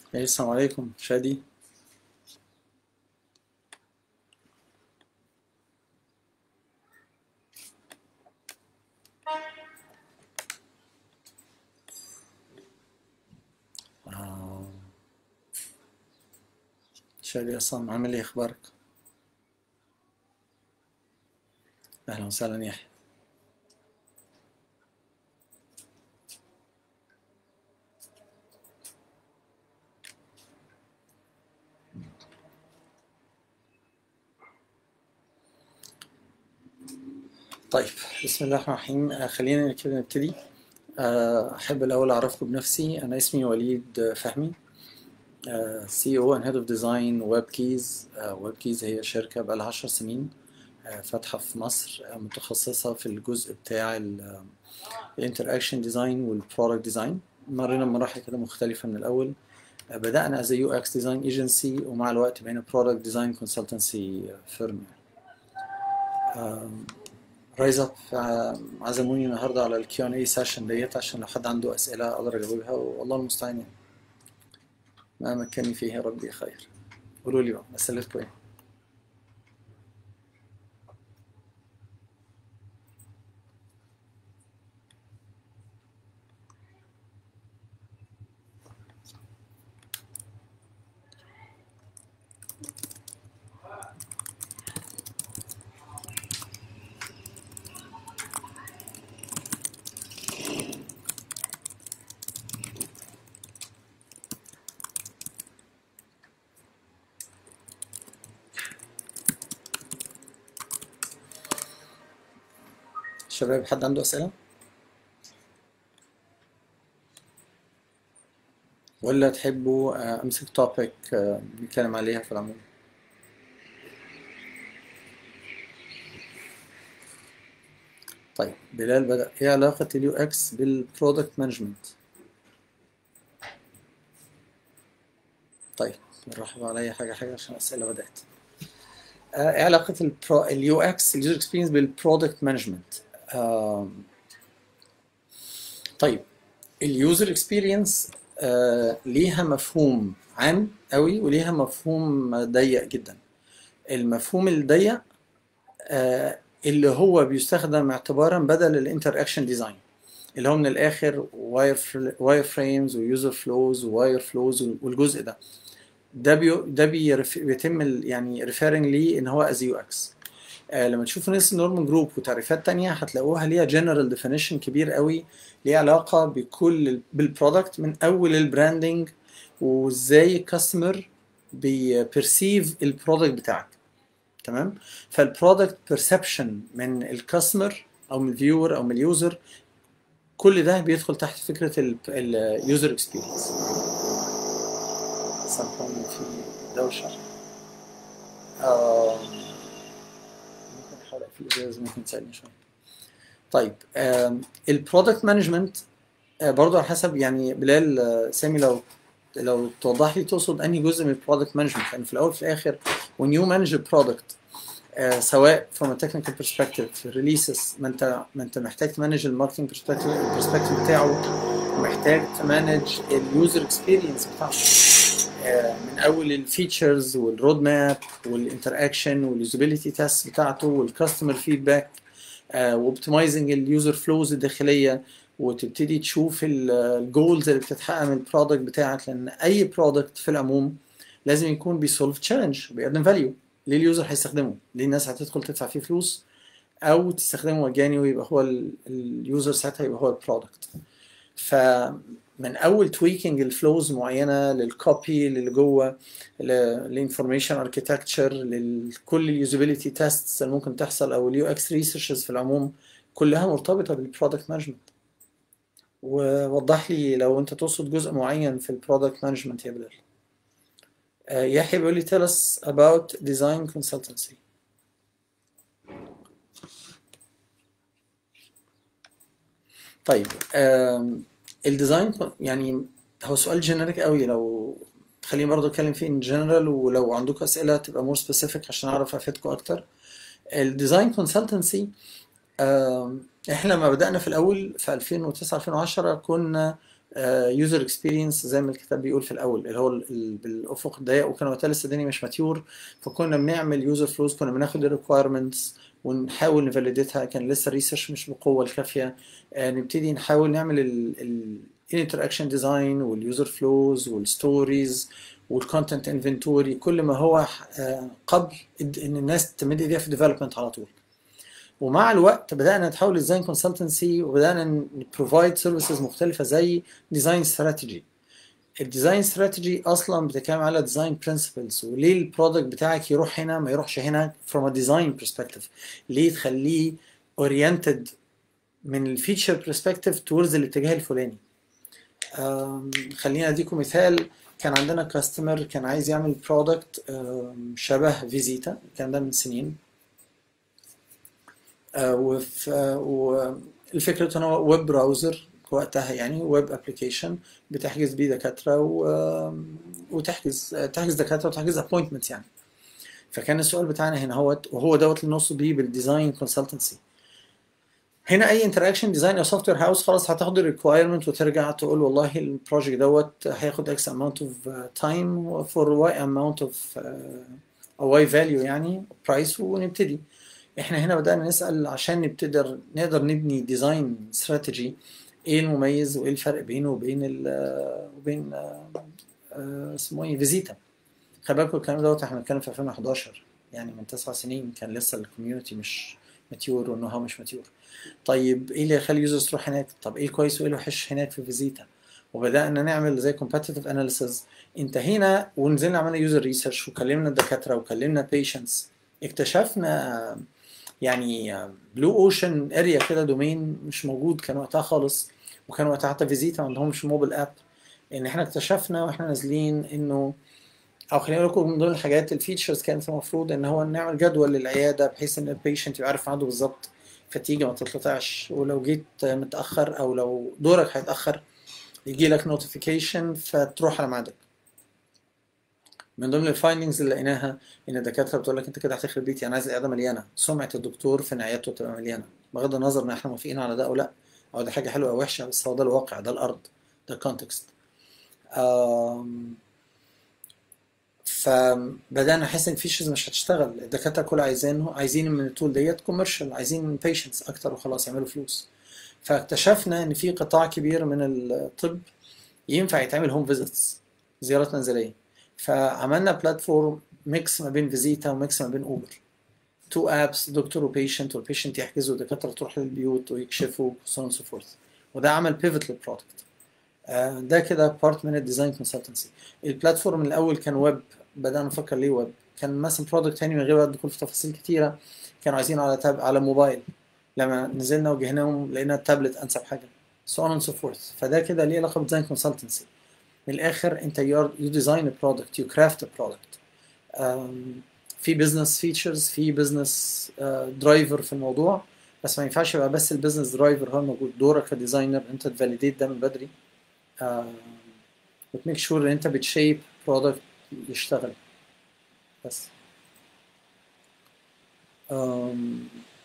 إيه، السلام عليكم شادي آه. شادي عصام عامل ايه اخبارك اهلا وسهلا يحيى طيب بسم الله الرحمن الرحيم آه، خلينا كده نبتدي آه، احب الاول اعرفكم بنفسي انا اسمي وليد فهمي سي او اند هيد اوف ديزاين ويب كيز ويب كيز هي شركه بقى لها 10 سنين آه، فاتحه في مصر آه، متخصصه في الجزء بتاع الانتراكشن ديزاين والبرودكت ديزاين مرينا بمراحل كده مختلفه من الاول آه، بدانا از يو اكس ديزاين ايجنسي ومع الوقت بقينا برودكت ديزاين كونسلتنسي فيرم رايز اب عزموني النهارده على الكيو ان اي سيشن ديت عشان لو حد عنده اسئله اقدر اجاوبها والله المستعان يعني ما مكنني فيه يا ربي خير قولوا لي بقى اسئلتكم ايه شباب حد عنده اسئله ولا تحبوا آه، امسك توبيك نتكلم عليها في العموم طيب بلال بدأ ايه علاقة اليو اكس بالبرودكت مانجمنت طيب نرحب عليا حاجة حاجة عشان الأسئلة بدأت آه، ايه علاقة اليو اكس اليوزر اكسبيرينس بالبرودكت مانجمنت طيب اليوزر اكسبيرينس ليها مفهوم عام قوي وليها مفهوم ضيق جدا المفهوم الضيق آه، اللي هو بيستخدم اعتبارا بدل الانتر اكشن ديزاين اللي هو من الاخر واير واير فريمز ويوزر فلوز وواير فلوز والجزء ده ده بي ده بيرف- بيتم ال- يعني ريفيرنج ليه ان هو از يو اكس لما تشوفوا ناس نورمان جروب وتعريفات تانية هتلاقوها ليها جنرال ديفينيشن كبير قوي ليه علاقة بكل بالبرودكت من اول البراندنج وازاي الكاستمر بيرسيف البرودكت بتاعك تمام فالبرودكت بيرسبشن من الكاستمر او من الفيور او من اليوزر كل ده بيدخل تحت فكره اليوزر اكسبيرينس سامحوني في دوشه آه، ممكن احاول اقفل الازاز ممكن تساعدني شويه طيب البرودكت مانجمنت برضه على حسب يعني بلال آه، سامي لو لو توضح لي تقصد انهي جزء من البرودكت مانجمنت لان في الاول وفي الاخر when you manage a product آه، سواء from a technical perspective في releases ما انت ما انت محتاج تمانج الماركتنج perspective perspective بتاعه ومحتاج تمانج اليوزر اكسبيرينس بتاعه آه، من اول الفيتشرز والرود ماب والانتراكشن واليوزابيلتي تيست بتاعته والكاستمر فيدباك واوبتمايزنج اليوزر فلوز الداخليه وتبتدي تشوف الجولز اللي بتتحقق من البرودكت بتاعك لان اي برودكت في العموم لازم يكون بيسولف تشالنج بيقدم فاليو ليه اليوزر هيستخدمه ليه الناس هتدخل تدفع فيه فلوس او تستخدمه مجاني ويبقى هو ال- اليوزر ساعتها يبقى هو البرودكت فمن اول تويكنج الفلوز معينه للكوبي اللي جوه للانفورميشن اركيتكتشر لكل اليوزابيلتي تيستس اللي ممكن تحصل او اليو اكس ريسيرشز في العموم كلها مرتبطه بالبرودكت مانجمنت ووضح لي لو انت تقصد جزء معين في البرودكت مانجمنت يا بلال آه، يحيى بيقول لي tell us about design consultancy طيب آم، الديزاين يعني هو سؤال جينيريك قوي لو خليني برضه اتكلم فيه ان جنرال ولو عندكم اسئله تبقى مور سبيسيفيك عشان اعرف افيدكم اكتر الديزاين كونسلتنسي احنا لما بدانا في الاول في 2009 2010 كنا يوزر اكسبيرينس زي ما الكتاب بيقول في الاول اللي هو ال- ال- بالافق الضيق وكان وقتها لسه الدنيا مش ماتيور فكنا بنعمل يوزر فلوز كنا بناخد الريكويرمنتس ونحاول نفاليديتها كان لسه الريسيرش مش بالقوه الكافيه آه، نبتدي نحاول نعمل الانتراكشن ديزاين واليوزر فلوز والستوريز والكونتنت انفنتوري كل ما هو آه، قبل إد- ان الناس تمد ايديها في الديفلوبمنت على طول ومع الوقت بدأنا نتحول لديزاين كونسلتنسي وبدأنا نبروفايد سيرفيسز مختلفة زي ديزاين استراتيجي الديزاين استراتيجي اصلا بتتكلم على ديزاين برنسبلز وليه البرودكت بتاعك يروح هنا ما يروحش هنا from a design perspective ليه تخليه oriented من الفيتشر برسبكتيف towards الاتجاه الفلاني أم، خلينا اديكم مثال كان عندنا كاستمر كان عايز يعمل برودكت شبه فيزيتا كان ده من سنين آه، وف- آه، والفكرة ان هو ويب براوزر وقتها يعني ويب ابلكيشن بتحجز بيه دكاترة و- وتحجز تحجز دكاترة وتحجز ابوينتمنت يعني فكان السؤال بتاعنا هنا هو وهو دوت اللي نقصد بيه بالديزاين كونسلتنسي هنا اي انتراكشن ديزاين او سوفت وير هاوس خلاص هتاخد الريكوايرمنت وترجع تقول والله البروجكت دوت هياخد اكس اماونت اوف تايم فور واي اماونت اوف او واي فاليو يعني برايس ونبتدي احنا هنا بدأنا نسأل عشان نبتدر نقدر نبني ديزاين استراتيجي ايه المميز وايه الفرق بينه وبين ال وبين آه، آه، اسمه ايه فيزيتا خلي بالكم الكلام دوت احنا بنتكلم في 2011 يعني من تسع سنين كان لسه الكوميونتي مش ماتيور والنو هاو مش ماتيور طيب ايه اللي يخلي اليوزرز تروح هناك طب ايه الكويس وايه الوحش هناك في فيزيتا وبدأنا نعمل زي كومبetitive اناليسز انتهينا ونزلنا عملنا يوزر ريسيرش وكلمنا الدكاترة وكلمنا بيشنتس اكتشفنا يعني بلو اوشن اريا كده دومين مش موجود كان وقتها خالص وكان وقتها حتى فيزيتا ما عندهمش موبايل اب ان احنا اكتشفنا واحنا نازلين انه او خلينا نقول لكم من ضمن الحاجات الفيتشرز كانت المفروض ان هو نعمل جدول للعياده بحيث ان البيشنت يبقى عارف عنده بالظبط فتيجه ما تتقطعش ولو جيت متاخر او لو دورك هيتاخر يجي لك نوتيفيكيشن فتروح على ميعادك من ضمن الفايندنجز اللي لقيناها ان الدكاتره بتقول لك انت كده هتخرب بيتي انا عايز العياده مليانه سمعه الدكتور في ان عيادته تبقى مليانه بغض النظر ان احنا موافقين على ده او لا او ده حاجه حلوه او وحشه بس هو ده الواقع ده الارض ده الكونتكست فبدانا نحس ان الفيشرز مش هتشتغل الدكاتره كل عايزينه عايزين من التول ديت كوميرشال عايزين بيشنتس اكتر وخلاص يعملوا فلوس فاكتشفنا ان في قطاع كبير من الطب ينفع يتعمل هوم فيزيتس زيارات منزليه فعملنا بلاتفورم ميكس ما بين فيزيتا وميكس ما بين اوبر تو ابس دكتور وبيشنت والبيشنت يحجزوا دكاتره تروح للبيوت ويكشفوا سو اند سو فورث وده عمل بيفت للبرودكت ده كده بارت من الديزاين كونسلتنسي البلاتفورم الاول كان ويب بدانا نفكر ليه ويب كان مثلا برودكت تاني من غير ما ادخل في تفاصيل كتيره كانوا عايزين على تاب على موبايل لما نزلنا وجهناهم لقينا التابلت انسب حاجه so on and so forth فده كده ليه علاقه بديزاين كونسلتنسي من الاخر انت يو ديزاين برودكت يو كرافت برودكت في بزنس فيتشرز في بزنس درايفر في الموضوع بس ما ينفعش يبقى بس البزنس درايفر هو الموجود دورك كديزاينر انت تفاليديت ده من بدري وتميك شور ان انت بتشيب برودكت يشتغل بس um,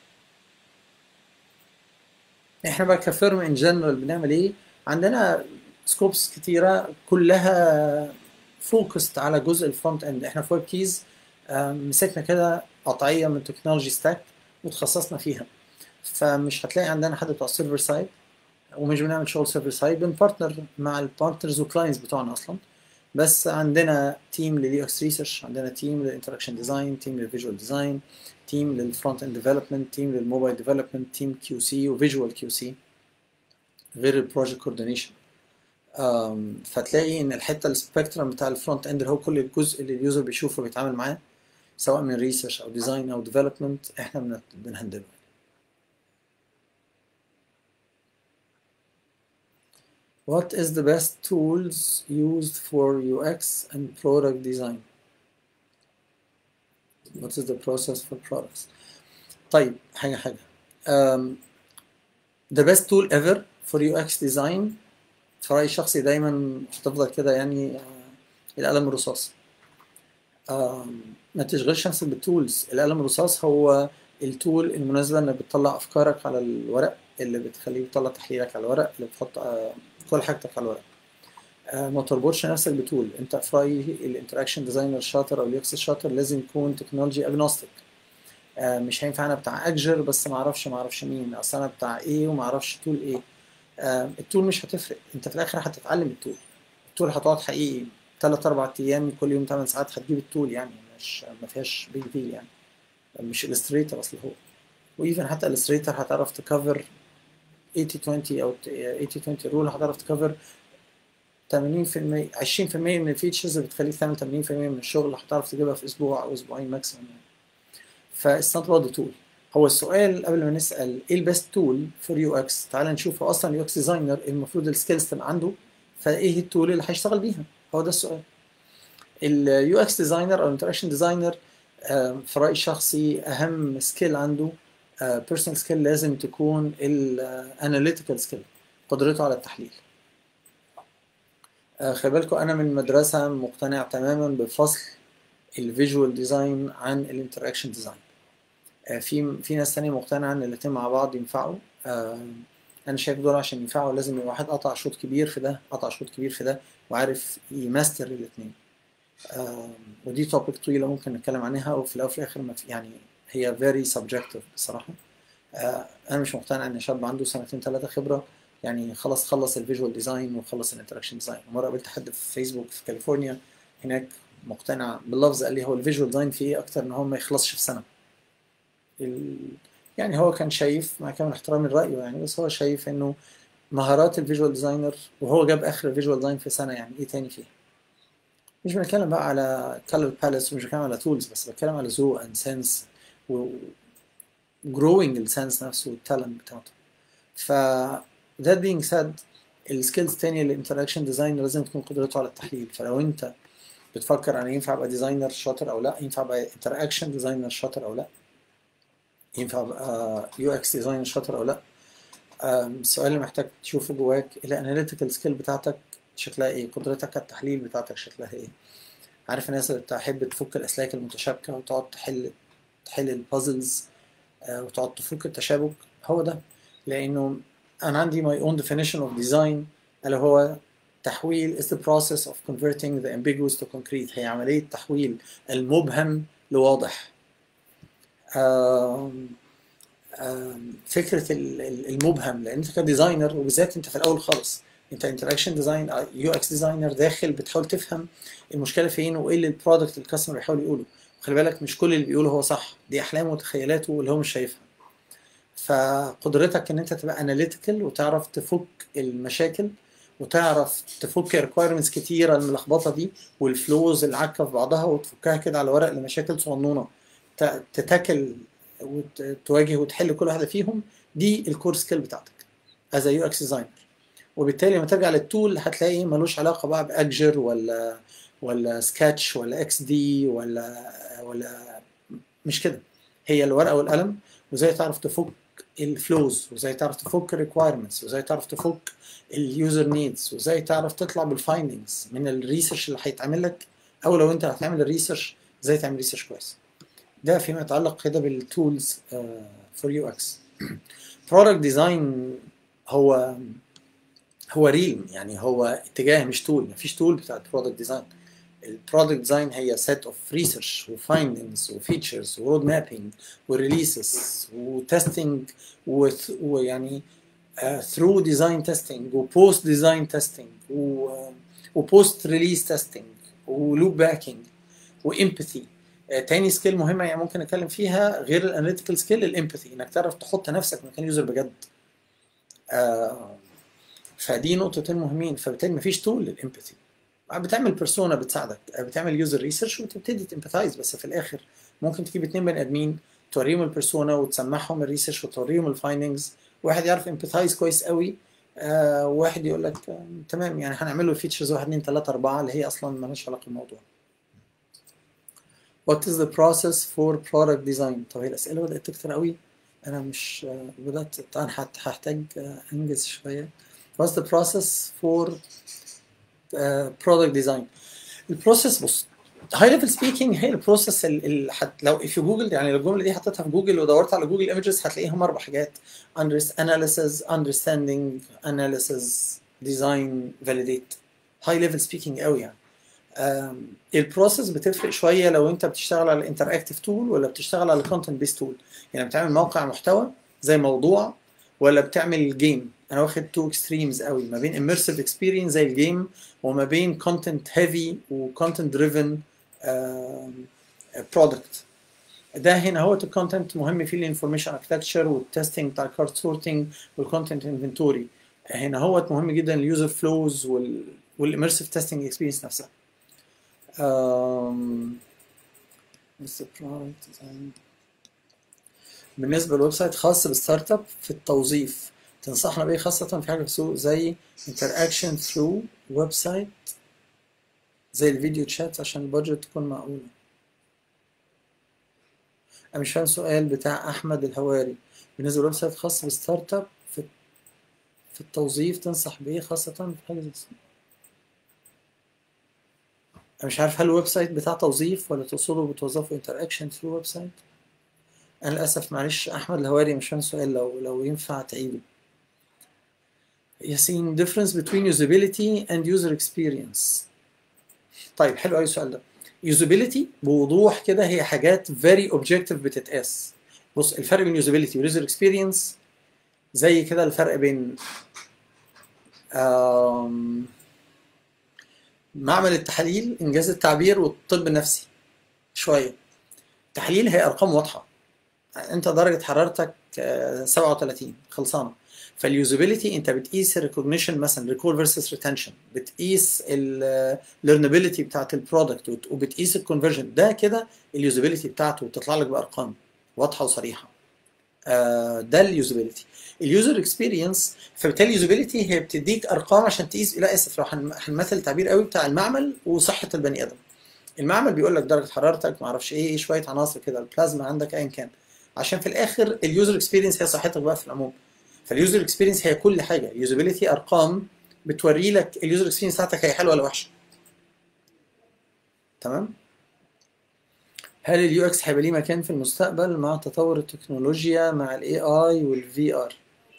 احنا بقى كفيرم ان جنرال بنعمل ايه عندنا سكوبس كتيره كلها فوكست على جزء الفرونت اند احنا في ويب كيز مسكنا كده قطعيه من تكنولوجي ستاك وتخصصنا فيها فمش هتلاقي عندنا حد بتاع السيرفر سايد ومش بنعمل شغل سيرفر سايد بنبارتنر مع البارتنرز والكلاينتس بتوعنا اصلا بس عندنا تيم لليو اكس ريسيرش عندنا تيم للانتراكشن ديزاين تيم للفيجوال ديزاين تيم للفرونت اند ديفلوبمنت تيم للموبايل ديفلوبمنت تيم كيو سي وفيجوال كيو سي غير البروجكت كوردينيشن فتلاقي ان الحته السبيكترم بتاع الفرونت اند اللي هو كل الجزء اللي اليوزر بيشوفه بيتعامل معاه سواء من ريسيرش او ديزاين او ديفلوبمنت احنا بنهندله What is the best tools used for UX and product design? What is the process for products? طيب حاجة حاجة um, the best tool ever for UX design في رأيي الشخصي دايما هتفضل كده يعني uh, القلم الرصاص um, ما تشغلش نفسك بالتولز القلم الرصاص هو التول المناسبة انك بتطلع افكارك على الورق اللي بتخليه يطلع تحليلك على الورق اللي بتحط كل حاجتك على الورق آه، ما تربطش نفسك بتول انت في رايي الانتراكشن ديزاينر الشاطر او اليوكس الشاطر لازم يكون تكنولوجي اجنوستيك مش هينفع انا بتاع اجر بس ما اعرفش ما اعرفش مين اصل انا بتاع ايه وما اعرفش تول ايه آه، التول مش هتفرق انت في الاخر هتتعلم التول التول هتقعد حقيقي 3 4 ايام كل يوم 8 ساعات هتجيب التول يعني مش ما فيهاش بيج ديل يعني مش الستريتر اصل هو وايفن حتى الستريتر هتعرف تكفر 80 20 او 80 20 رول هتعرف تكفر 80% 20% من الفيتشرز اللي بتخليك تعمل 80% من الشغل هتعرف تجيبها في اسبوع او اسبوعين ماكسيموم يعني فاتس نوت about تول هو السؤال قبل ما نسال ايه البيست تول فور يو اكس تعال نشوف هو اصلا يو اكس ديزاينر المفروض السكيلز تبقى عنده فايه التول اللي هيشتغل بيها هو ده السؤال اليو اكس ديزاينر او الانتراكشن ديزاينر في رايي الشخصي اهم سكيل عنده بيرسونال سكيل لازم تكون الاناليتيكال سكيل قدرته على التحليل آه، خلي بالكم انا من مدرسه مقتنع تماما بفصل الفيجوال ديزاين عن الانتراكشن ديزاين في في ناس تانية مقتنعه ان الاتنين مع بعض ينفعوا آه، انا شايف دول عشان ينفعوا لازم يبقى واحد قطع شوط كبير في ده قطع شوط كبير في ده وعارف يماستر الاتنين آه، ودي توبيك طويله ممكن نتكلم عنها وفي الاول وفي الاخر ما في يعني هي very subjective بصراحه آه، انا مش مقتنع ان شاب عنده سنتين ثلاثه خبره يعني خلص خلص الفيجوال ديزاين وخلص الانتراكشن ديزاين مره قابلت حد في فيسبوك في كاليفورنيا هناك مقتنع باللفظ قال لي هو الفيجوال ديزاين فيه اكتر ان هو ما يخلصش في سنه ال... يعني هو كان شايف مع كامل احترامي لرايه يعني بس هو شايف انه مهارات الفيجوال ديزاينر وهو جاب اخر الفيجوال ديزاين في سنه يعني ايه تاني فيه مش بنتكلم بقى على color palettes ومش بتكلم على tools بس بتكلم على ذوق and sense و growing السنس نفسه والتالنت بتاعته ف that being said السكيلز تانية للانتراكشن ديزاين لازم تكون قدرته على التحليل فلو انت بتفكر انا ينفع ابقى ديزاينر شاطر او لا ينفع ابقى انتراكشن ديزاينر شاطر او لا ينفع ابقى يو اكس ديزاينر شاطر او لا آم، السؤال اللي محتاج تشوفه جواك الاناليتيكال سكيل بتاعتك شكلها ايه قدرتك على التحليل بتاعتك شكلها ايه عارف الناس اللي بتحب تفك الاسلاك المتشابكه وتقعد تحل تحل البازلز وتقعد تفك التشابك هو ده لانه انا عندي my own definition of design اللي هو تحويل is the process of converting the ambiguous to concrete هي عملية تحويل المبهم لواضح آم، آم، فكرة ال- ال- المبهم لان انت كديزاينر وبالذات انت في الاول خالص انت انتراكشن ديزاين يو اكس ديزاينر داخل بتحاول تفهم المشكله فين وايه اللي البرودكت الكاستمر بيحاول يقوله خلي بالك مش كل اللي بيقوله هو صح دي احلامه وتخيلاته اللي هو مش شايفها فقدرتك ان انت تبقى اناليتيكال وتعرف تفك المشاكل وتعرف تفك ريكويرمنتس كتيره الملخبطه دي والفلوز اللي عكه في بعضها وتفكها كده على ورق لمشاكل صغنونه ت- تتاكل وتواجه وتحل كل واحده فيهم دي الكور سكيل بتاعتك از يو اكس ديزاينر وبالتالي لما ترجع للتول هتلاقي ملوش علاقه بقى باجر ولا ولا سكتش ولا اكس دي ولا ولا مش كده هي الورقه والقلم وازاي تعرف تفك الفلوز وازاي تعرف تفك الريكوايرمنتس وازاي تعرف تفك اليوزر نيدز وازاي تعرف تطلع بالفايندنجز من الريسيرش اللي هيتعمل لك او لو انت هتعمل الريسيرش ازاي تعمل ريسيرش كويس ده فيما يتعلق كده بالتولز فور يو اكس برودكت ديزاين هو هو ريل يعني هو اتجاه مش تول مفيش تول بتاعت برودكت ديزاين البرودكت ديزاين هي سيت اوف ريسيرش وفايندنجز وفيتشرز ورود مابينج وريليسز وتستنج ويعني ثرو ديزاين تيستنج وبوست ديزاين تيستنج وبوست ريليس تيستنج ولوب باكينج وامباثي تاني سكيل مهمه يعني ممكن نتكلم فيها غير الاناليتيكال سكيل الامباثي انك تعرف تحط نفسك مكان يوزر بجد آه فدي نقطتين مهمين فبالتالي مفيش تول للامباثي بتعمل بيرسونا بتساعدك بتعمل يوزر ريسيرش وتبتدي تمباثايز بس في الاخر ممكن تجيب اتنين بني ادمين توريهم البيرسونا وتسمعهم الريسيرش وتوريهم الفايندنجز واحد يعرف امباثايز كويس قوي آه واحد يقول لك آه تمام يعني هنعمل له الفيتشرز 1 2 3 4 اللي هي اصلا مالهاش علاقه بالموضوع What is the process for product design طب هي الاسئله بدات تكتر قوي انا مش آه بدات انا هحتاج آه انجز شويه What's the process for uh, product design البروسيس بص هاي ليفل سبيكينج هي البروسيس اللي حت لو if you جوجل يعني لو الجمله دي حطيتها في جوجل ودورت على جوجل ايمجز هتلاقيهم اربع حاجات analysis understanding analysis ديزاين فاليديت هاي ليفل سبيكينج قوي يعني آم، البروسيس بتفرق شويه لو انت بتشتغل على انتراكتيف تول ولا بتشتغل على كونتنت بيس تول يعني بتعمل موقع محتوى زي موضوع ولا بتعمل جيم انا واخد تو اكستريمز قوي ما بين اميرسيف اكسبيرينس زي الجيم وما بين كونتنت هيفي وكونتنت دريفن برودكت ده هنا هو الكونتنت مهم فيه الانفورميشن اركتكتشر والتستنج بتاع الكارت سورتنج والكونتنت انفنتوري هنا هو مهم جدا اليوزر فلوز والاميرسيف تيستنج اكسبيرينس نفسها um, Mr. Product Design. بالنسبة للويب سايت خاص بالستارت اب في التوظيف تنصحنا بإيه خاصة في حاجة في السوق زي interaction through ويب سايت زي الفيديو تشات عشان البادجت تكون معقولة أنا مش فاهم السؤال بتاع أحمد الهواري بالنسبة للويب سايت خاص بالستارت اب في في التوظيف تنصح بإيه خاصة في حاجة زي كده؟ أنا مش عارف هل الويب سايت بتاع توظيف ولا تقصدوا بتوظفوا interaction through ويب سايت أنا للأسف معلش أحمد الهواري مش فاهم السؤال لو لو ينفع تعيده ياسين difference between usability and user experience طيب حلو قوي السؤال ده usability بوضوح كده هي حاجات very objective بتتقاس بص الفرق بين usability و user experience زي كده الفرق بين آم، معمل التحاليل انجاز التعبير والطب النفسي شويه التحليل هي ارقام واضحه انت درجه حرارتك آه، 37 خلصانه فاليوزابيلتي انت بتقيس الريكوجنيشن مثلا ريكول فيرسس ريتنشن بتقيس الليرنابيلتي بتاعت البرودكت وبتقيس الكونفرجن ده كده اليوزابيلتي بتاعته بتطلع لك بارقام واضحه وصريحه آه، ده اليوزابيلتي اليوزر اكسبيرينس فبالتالي اليوزابيلتي هي بتديك ارقام عشان تقيس لا اسف لو هن- هنمثل تعبير قوي بتاع المعمل وصحه البني ادم المعمل بيقول لك درجه حرارتك ما اعرفش ايه شويه عناصر كده البلازما عندك ايا كان عشان في الاخر اليوزر اكسبيرينس هي صحتك بقى في العموم فاليوزر اكسبيرينس هي كل حاجه اليوزابيلتي ارقام بتوري لك اليوزر اكسبيرينس بتاعتك هي حلوه ولا وحشه تمام هل اليو اكس هيبقى ليه مكان في المستقبل مع تطور التكنولوجيا مع الاي اي والفي ار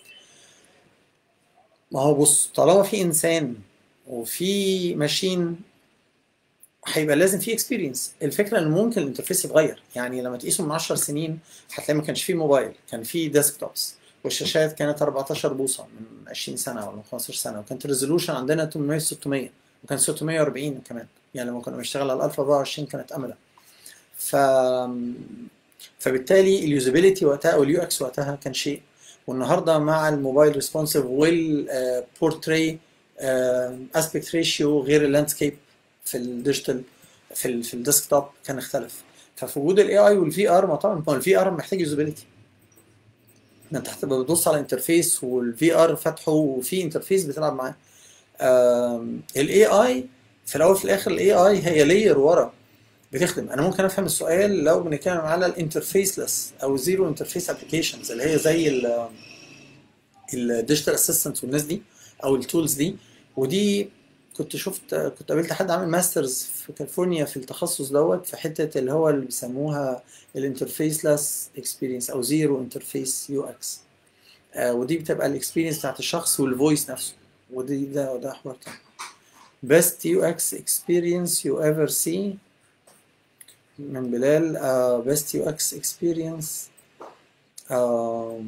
ما هو بص طالما في انسان وفي ماشين هيبقى لازم في اكسبيرينس الفكره ان ممكن الانترفيس يتغير يعني لما تقيسه من 10 سنين هتلاقي ما كانش فيه موبايل كان فيه ديسكتوبس والشاشات كانت 14 بوصه من 20 سنه ولا من 15 سنه وكانت الريزولوشن عندنا 800 600 وكان 640 كمان يعني لما كنا بنشتغل على 1024 كانت امله ف فبالتالي اليوزابيلتي وقتها او اليو اكس وقتها كان شيء والنهارده مع الموبايل ريسبونسيف والبورتري اسبكت ريشيو غير اللاندسكيب في الديجيتال في ال في الديسكتوب كان اختلف ففي وجود الاي اي والفي ار ما طبعا ما هو الفي ار محتاج يوزابيلتي ما انت هتبقى بتبص على انترفيس والفي ار فاتحه وفي انترفيس بتلعب معاه الاي اي في الاول في الاخر الاي اي هي لاير ورا بتخدم انا ممكن افهم السؤال لو بنتكلم على الانترفيسلس او زيرو انترفيس ابلكيشنز اللي هي زي الديجيتال اسيستنت والناس دي او التولز دي ودي كنت شفت كنت قابلت حد عامل ماسترز في كاليفورنيا في التخصص دوت في حته اللي هو اللي بيسموها الانترفيسلس اكسبيرينس او زيرو انترفيس يو اكس ودي بتبقى الاكسبيرينس بتاعت الشخص والفويس نفسه ودي ده ده حوار تاني best UX experience you ever see من بلال uh, best UX experience um,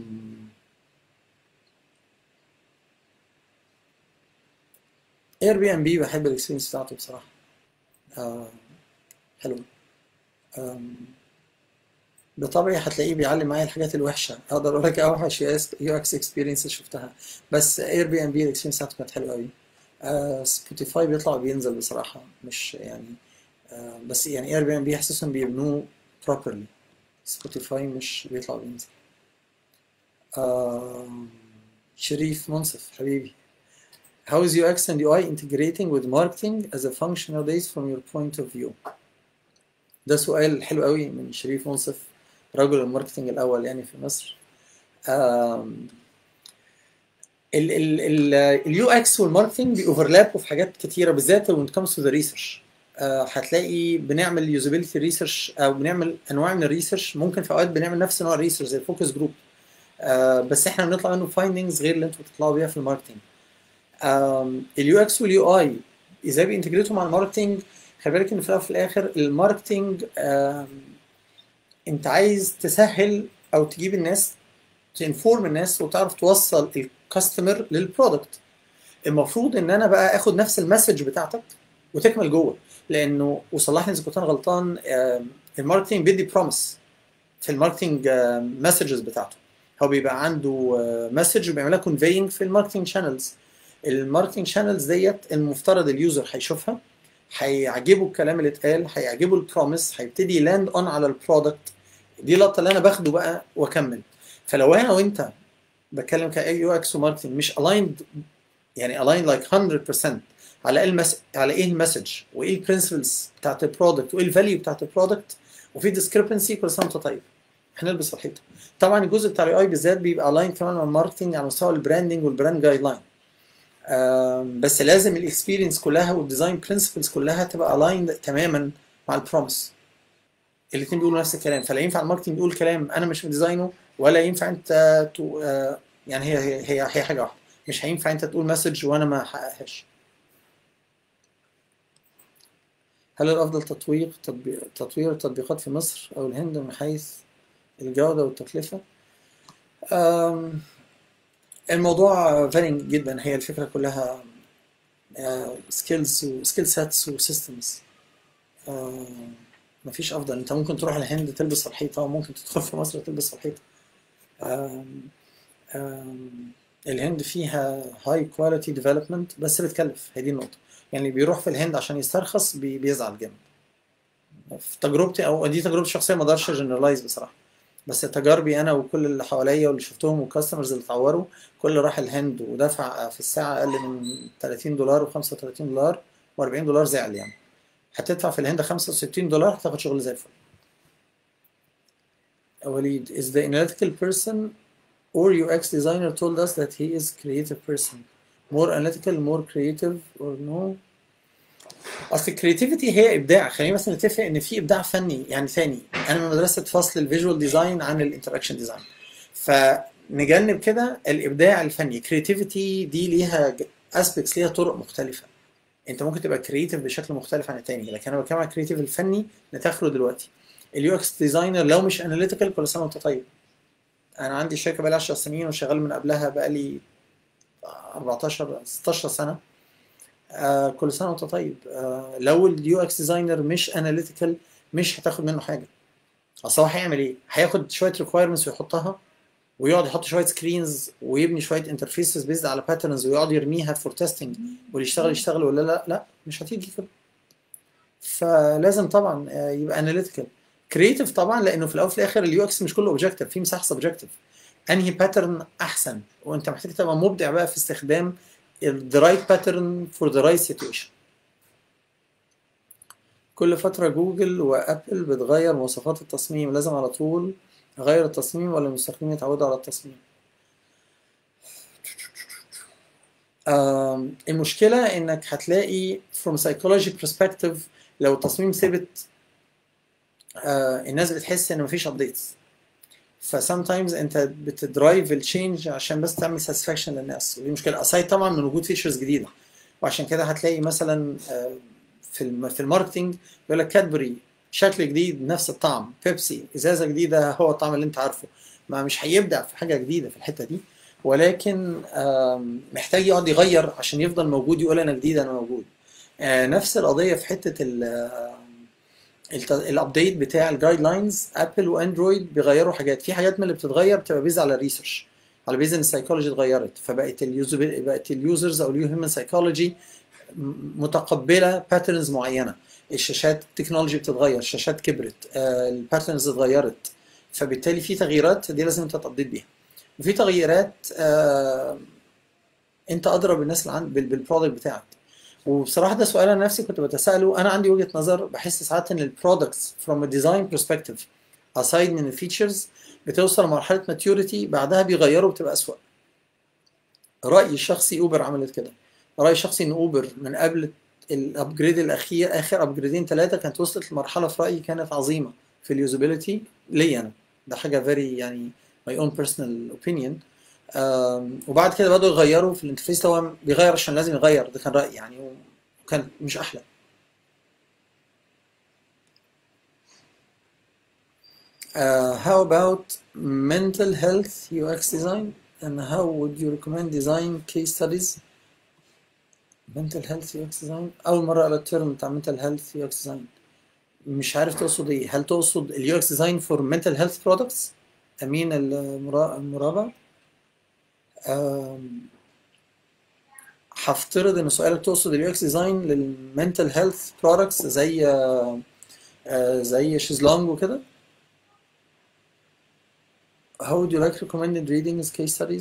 اير بي ام بي بحب الاكسبيرينس بتاعته بصراحه آه حلو آم، بطبعي هتلاقيه بيعلم معايا الحاجات الوحشه اقدر اقول لك اوحش يو اكس اكسبيرينس شفتها بس اير بي ام بي الاكسبيرينس بتاعته كانت حلوه قوي آه سبوتيفاي بيطلع وبينزل بصراحه مش يعني آه بس يعني اير بي ام بي احسسهم بيبنوه بروبرلي سبوتيفاي مش بيطلع وبينزل آه شريف منصف حبيبي How is UX and UI integrating with marketing as a function nowadays from your point of view؟ ده سؤال حلو قوي من شريف منصف رجل الماركتينج الأول يعني في مصر. آم، ال ال ال اليو اكس والماركتنج بيوفرلابوا في حاجات كتيره بالذات when it comes to the research آه، هتلاقي بنعمل يوزابيلتي ريسيرش او بنعمل انواع من الريسيرش ممكن في اوقات بنعمل نفس نوع الريسيرش زي الفوكس جروب بس احنا بنطلع منه فايندنجز غير اللي انتوا بتطلعوا بيها في الماركتنج اليو اكس واليو اي ازاي بينتجريتوا مع الماركتنج خلي بالك ان في الأول وفي الاخر الماركتنج آم، انت عايز تسهل او تجيب الناس تنفورم الناس وتعرف توصل الكاستمر للبرودكت المفروض ان انا بقى اخد نفس المسج بتاعتك وتكمل جوه لانه وصلحني اذا كنت انا غلطان آم، الماركتنج بيدي بروميس في الماركتنج مسجز بتاعته هو بيبقى عنده مسج بيعملها كونفينج في الماركتنج شانلز الماركتنج شانلز ديت المفترض اليوزر هيشوفها هيعجبه الكلام اللي اتقال هيعجبه البروميس هيبتدي لاند اون على البرودكت دي اللقطه اللي انا باخده بقى واكمل فلو انا وانت بتكلم كاي يو اكس وماركتنج مش الايند يعني الاين لايك 100% على ايه المس... على ايه المسج وايه البرنسبلز بتاعت البرودكت وايه الفاليو بتاعت البرودكت وفي ديسكريبنسي كل سنه وانت طيب هنلبس في الحيطه طبعا الجزء بتاع الاي اي بالذات بيبقى الاين كمان مع الماركتنج على مستوى البراندنج والبراند جايد لاين بس لازم الاكسبيرينس كلها والديزاين برنسبلز كلها تبقى الاين تماما مع البروميس الاثنين بيقولوا نفس الكلام فلا ينفع الماركتنج يقول كلام انا مش مديزاينه ولا ينفع انت تو آه، يعني هي هي هي, هي حاجه واحده مش هينفع انت تقول مسج وانا ما احققهاش هل الافضل تطوير تطبيق تطوير التطبيقات في مصر او الهند من حيث الجوده والتكلفه أم، الموضوع فارينج جدا هي الفكره كلها سكيلز وسكيل سيتس وسيستمز مفيش افضل انت ممكن تروح الهند تلبس الحيطه وممكن تدخل في مصر تلبس الحيطه أم، أم، الهند فيها هاي كواليتي ديفلوبمنت بس بتكلف هي دي النقطه يعني اللي بيروح في الهند عشان يسترخص بي- بيزعل جامد في تجربتي او دي تجربتي الشخصيه ما اقدرش جنرالايز بصراحه بس تجاربي انا وكل اللي حواليا واللي شفتهم والكاستمرز اللي اتعوروا كل اللي راح الهند ودفع في الساعه اقل من 30 دولار و35 دولار و40 دولار زعل يعني هتدفع في الهند 65 دولار هتاخد شغل زي الفل وليد is the analytical person or UX designer told us that he is creative person more analytical more creative or no اصل الكريتيفيتي هي ابداع خلينا بس نتفق ان في ابداع فني يعني ثاني انا من مدرسه فصل الفيجوال ديزاين عن الانتراكشن ديزاين فنجنب كده الابداع الفني كريتيفيتي دي ليها اسبيكتس ليها طرق مختلفه انت ممكن تبقى كريتيف بشكل مختلف عن التاني لكن انا بتكلم عن الكريتيف الفني نتاخره دلوقتي اليو اكس ديزاينر لو مش اناليتيكال كل سنه وانت طيب انا عندي شركه بقالي 10 سنين وشغال من قبلها بقالي 14 16 سنه آه كل سنه وانت طيب آه لو اليو اكس ديزاينر مش اناليتيكال مش هتاخد منه حاجه اصل هو هيعمل ايه؟ هياخد شويه ريكوايرمنتس ويحطها ويقعد يحط شويه سكرينز ويبني شويه انترفيسز بيزد على باترنز ويقعد يرميها فور تيستنج واللي يشتغل يشتغل ولا لا لا مش هتيجي كده فلازم طبعا آه، يبقى اناليتيكال كرييتيف طبعا لانه في الاول وفي الاخر اليو اكس مش كله اوبجكتيف في مساحه سبجكتيف انهي باترن احسن وانت محتاج تبقى مبدع بقى في استخدام the right pattern for the right situation كل فترة جوجل وأبل بتغير مواصفات التصميم لازم على طول أغير التصميم ولا المستخدمين يتعودوا على التصميم آم، المشكلة إنك هتلاقي from psychology perspective لو التصميم ثبت آه، الناس بتحس إن مفيش updates ف sometimes انت بتدرايف التشينج عشان بس تعمل satisfaction للناس ودي مشكله aside طبعا من وجود فيتشرز جديده وعشان كده هتلاقي مثلا آه، في الم- في الماركتنج يقول لك كادبري شكل جديد نفس الطعم بيبسي ازازه جديده هو الطعم اللي انت عارفه ما مش هيبدع في حاجه جديده في الحته دي ولكن آم، محتاج يقعد يغير عشان يفضل موجود يقول انا جديد انا موجود آه، نفس القضيه في حته ال الابديت بتاع الجايد لاينز ابل واندرويد بيغيروا حاجات في حاجات من اللي بتتغير بتبقى بيز على الريسيرش على بيز ان السايكولوجي اتغيرت فبقت اليوزر بقت اليوزرز او الهيومن سايكولوجي متقبله باترنز معينه الشاشات التكنولوجي بتتغير الشاشات كبرت الباترنز اتغيرت فبالتالي في تغييرات دي لازم انت تابديت بيها وفي تغييرات آه، انت ادرى بالناس اللي عند بالبرودكت بتاعك وبصراحه ده سؤال انا نفسي كنت بتساله انا عندي وجهه نظر بحس ساعات ان البرودكتس فروم ا ديزاين برسبكتيف اسايد من الفيتشرز بتوصل لمرحله ماتيوريتي بعدها بيغيروا بتبقى اسوء رايي الشخصي اوبر عملت كده رايي الشخصي ان اوبر من قبل الابجريد الاخير اخر ابجريدين ثلاثه كانت وصلت لمرحله في رايي كانت عظيمه في اليوزابيلتي ليا انا ده حاجه فيري يعني my own personal opinion آم، وبعد كده بدأوا يغيروا في الانترفيس ده هو بيغير عشان لازم يغير ده كان رأيي يعني وكان مش أحلى Uh, how about mental health UX design and how would you recommend design case studies mental health UX design أول مرة أقرأ الترم بتاع mental health UX design مش عارف تقصد إيه هل تقصد ال UX design for mental health products أمين المرا- المرابع أم، هفترض إن سؤالك تقصد ال UX design للmental health products زي آه، آه، زي شيزلونج وكده how would you like recommended readings case studies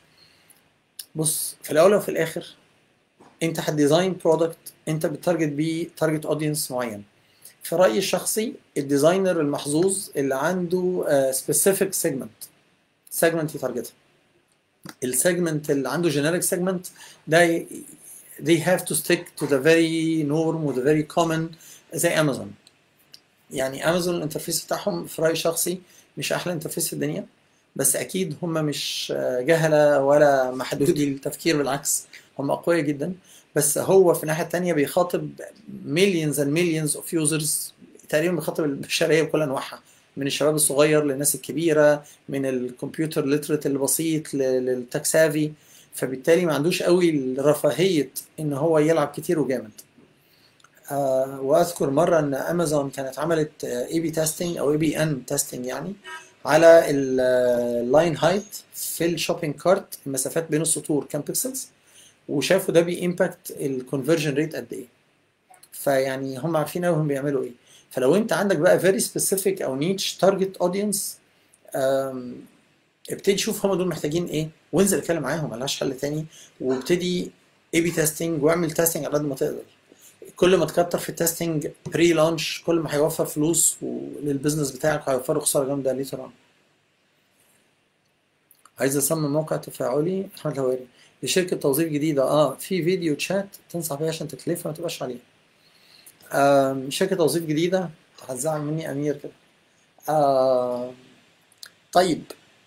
بص في الاول وفي الاخر انت هتديزاين برودكت انت بتارجت بيه تارجت اودينس معين في رايي الشخصي الديزاينر المحظوظ اللي عنده سبيسيفيك سيجمنت سيجمنت يتارجتها السيجمنت اللي عنده جينيريك سيجمنت ده ي- they have to stick to the very norm و the very common زي امازون يعني امازون الانترفيس بتاعهم في رايي شخصي مش احلى انترفيس في الدنيا بس اكيد هم مش جهله ولا محدودي التفكير بالعكس هم اقوياء جدا بس هو في الناحيه التانيه بيخاطب مليونز اند مليونز اوف يوزرز تقريبا بيخاطب البشريه بكل انواعها من الشباب الصغير للناس الكبيره من الكمبيوتر ليترت البسيط ل- للتك سافي فبالتالي ما عندوش قوي رفاهيه ان هو يلعب كتير وجامد آه واذكر مره ان امازون كانت عملت اي بي تيستنج او اي بي ان تيستنج يعني على اللاين هايت في الشوبينج كارت المسافات بين السطور كام بيكسلز وشافوا ده بيمباكت الكونفرجن ريت قد ايه فيعني هم عارفين قوي هم بيعملوا ايه فلو انت عندك بقى فيري سبيسيفيك او نيتش تارجت اودينس ابتدي شوف هم دول محتاجين ايه وانزل اتكلم معاهم ملهاش حل تاني وابتدي اي بي تيستنج واعمل تيستنج على قد ما تقدر كل ما تكتر في التستنج بري لانش كل ما هيوفر فلوس للبزنس بتاعك وهيوفر خساره جامده ليتر اون عايز اصمم موقع تفاعلي احمد هواري لشركه توظيف جديده اه في فيديو تشات تنصح بيه عشان تكلفه ما تبقاش عليه آم، شركه توظيف جديده هتزعل مني امير كده آم، طيب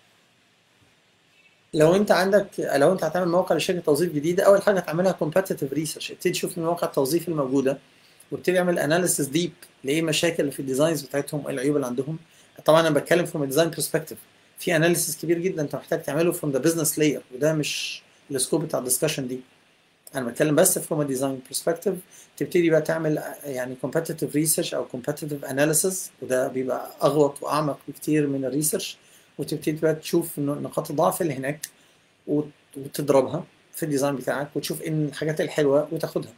لو انت عندك لو انت هتعمل موقع لشركه توظيف جديده اول حاجه تعملها كومبتيتيف ريسيرش ابتدي تشوف مواقع التوظيف الموجوده وابتدي اعمل اناليسيس ديب لايه المشاكل اللي في الديزاينز بتاعتهم وايه العيوب اللي عندهم طبعا انا بتكلم فروم ديزاين برسبكتيف في اناليسيس كبير جدا انت محتاج تعمله فروم ذا بزنس لاير وده مش السكوب بتاع الدسكشن دي انا بتكلم بس فروم ديزاين برسبكتيف تبتدي بقى تعمل يعني كومبتيتيف ريسيرش او كومبتيتيف اناليسيس وده بيبقى اغوط واعمق بكتير من الريسيرش وتبتدي بقى تشوف إنه نقاط الضعف اللي هناك وت- وتضربها في الديزاين بتاعك وتشوف ايه الحاجات الحلوه وتاخدها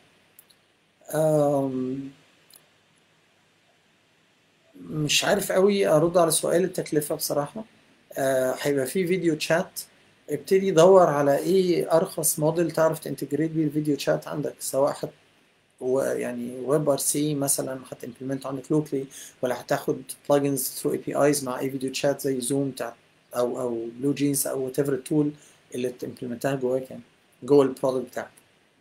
أم، مش عارف قوي ارد على سؤال التكلفه بصراحه أه، هيبقى في فيديو تشات ابتدي دور على ايه ارخص موديل تعرف تنتجريت بيه الفيديو تشات عندك سواء حت و- يعني ويب ار سي مثلا هتمبلمنت عندك لوكلي ولا هتاخد بلجنز ثرو اي بي ايز مع اي فيديو تشات زي زوم بتاع او او بلو جينز او وات ايفر التول اللي تمبلمنتها جواك يعني جوه البرودكت بتاعك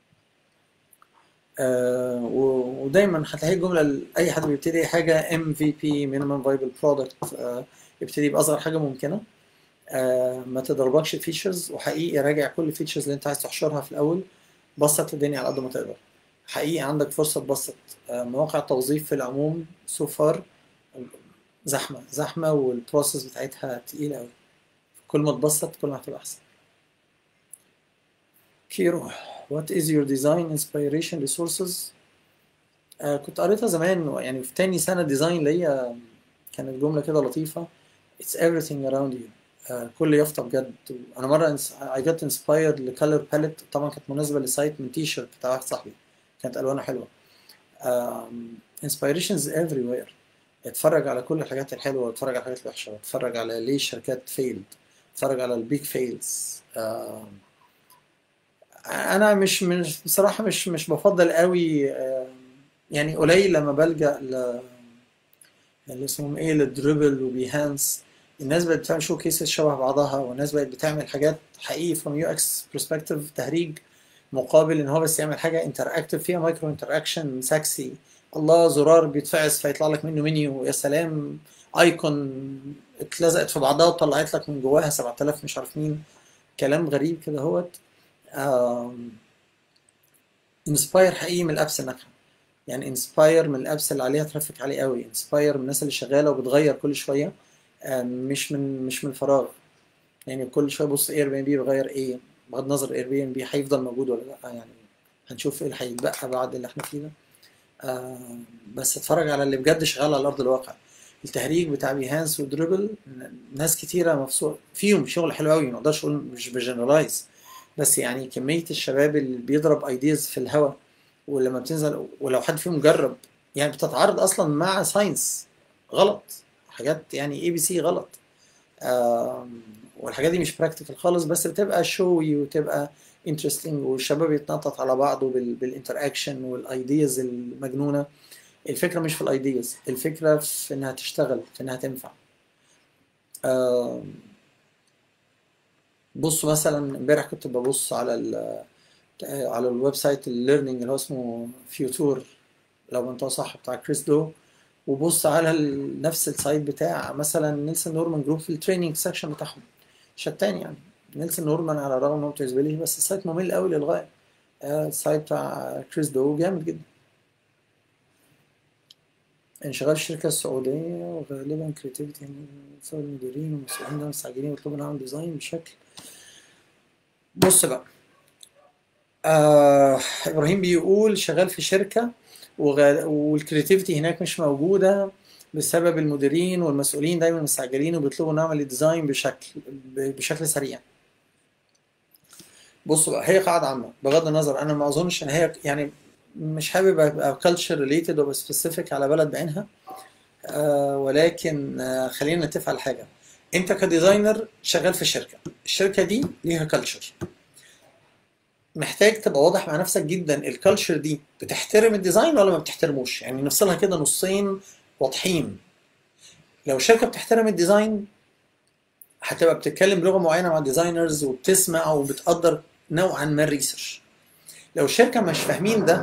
آه و- ودايما هتلاقي الجمله ل- اي حد بيبتدي حاجه ام في بي مينيمم فايبل برودكت ابتدي باصغر حاجه ممكنه آه ما تضربكش فيتشرز وحقيقي راجع كل الفيتشرز اللي انت عايز تحشرها في الاول بسط الدنيا على قد ما تقدر حقيقي عندك فرصه تبسط آه مواقع التوظيف في العموم سو فار زحمه زحمه والبروسيس بتاعتها تقيله قوي كل ما تبسط كل ما هتبقى احسن كيرو what is your design inspiration resources آه كنت قريتها زمان يعني في تاني سنة ديزاين ليا كانت جملة كده لطيفة it's everything around you آه كل يافطة بجد أنا مرة ins- I got inspired لكالر باليت طبعا كانت مناسبة لسايت من تي شيرت بتاع واحد صاحبي كانت ألوانها حلوة um, inspirations everywhere اتفرج على كل الحاجات الحلوة واتفرج على الحاجات الوحشة واتفرج على ليه الشركات فيلد اتفرج على البيج فيلز انا مش مش بصراحه مش مش بفضل قوي آه، يعني قليل لما بلجأ ل اللي اسمهم ايه للدريبل وبيهانس الناس بقت بتعمل شو كيسز شبه بعضها والناس بقت بتعمل حاجات حقيقي فروم يو اكس برسبكتيف تهريج مقابل ان هو بس يعمل حاجه انتراكتيف فيها مايكرو انتراكشن سكسي الله زرار بيتفعس فيطلع لك منه منيو يا سلام ايكون اتلزقت في بعضها وطلعت لك من جواها 7000 مش عارف مين كلام غريب كده هوت انسباير حقيقي من الابس الناجحه يعني انسباير من الابس اللي عليها ترافيك عالي قوي انسباير من الناس اللي شغاله وبتغير كل شويه آم، مش من مش من فراغ يعني كل شويه بص اير بي ام بي بغير ايه بغض النظر اير بي ام بي هيفضل موجود ولا لا يعني هنشوف ايه اللي هيتبقى بعد اللي احنا فيه ده آم، بس اتفرج على اللي بجد شغال على ارض الواقع التهريج بتاع بيهانس ودريبل ناس كتيره مبسوط فيهم شغل حلو قوي ما اقدرش اقول مش بجنرالايز بس يعني كميه الشباب اللي بيضرب ايديز في الهواء ولما بتنزل ولو حد فيهم جرب يعني بتتعارض اصلا مع ساينس غلط حاجات يعني اي بي سي غلط آم، والحاجات دي مش براكتيكال خالص بس بتبقى شوي وتبقى انترستنج والشباب يتنطط على بعضه بالانتراكشن والايديز المجنونه الفكره مش في الايديز الفكره في انها تشتغل في انها تنفع آم، بصوا مثلا امبارح كنت ببص على ال على الويب سايت الليرنينج اللي هو اسمه فيوتور لو بنطقه صح بتاع كريس دو وبص على ال- نفس السايت بتاع مثلا نيلسون نورمان جروب في التريننج سيكشن بتاعهم شتان يعني نيلسون نورمان على الرغم ان هو بالنسبه لي بس السايت ممل قوي للغايه آه، السايت بتاع كريس دو جامد جدا انا شغال في الشركه السعوديه وغالبا كريتيفيتي يعني بسبب المديرين والمسؤولين ده مستعجلين ويطلبوا نعمل ديزاين بشكل بص بقى آه ابراهيم بيقول شغال في شركه وغال... والكريتيفيتي هناك مش موجوده بسبب المديرين والمسؤولين دايما مستعجلين وبيطلبوا نعمل الديزاين بشكل ب- بشكل سريع بصوا بقى هي قاعده عامه بغض النظر انا ما اظنش ان هي يعني مش حابب ابقى كلتشر ريليتد وابقى سبيسيفيك على بلد بعينها آه ولكن آه خلينا نتفق على حاجه انت كديزاينر شغال في شركه الشركه دي ليها كلتشر محتاج تبقى واضح مع نفسك جدا الكالتشر دي بتحترم الديزاين ولا ما بتحترموش يعني نفصلها كده نصين واضحين لو شركه بتحترم الديزاين هتبقى بتتكلم بلغه معينه مع الديزاينرز وبتسمع وبتقدر نوعا ما الريسيرش لو شركه مش فاهمين ده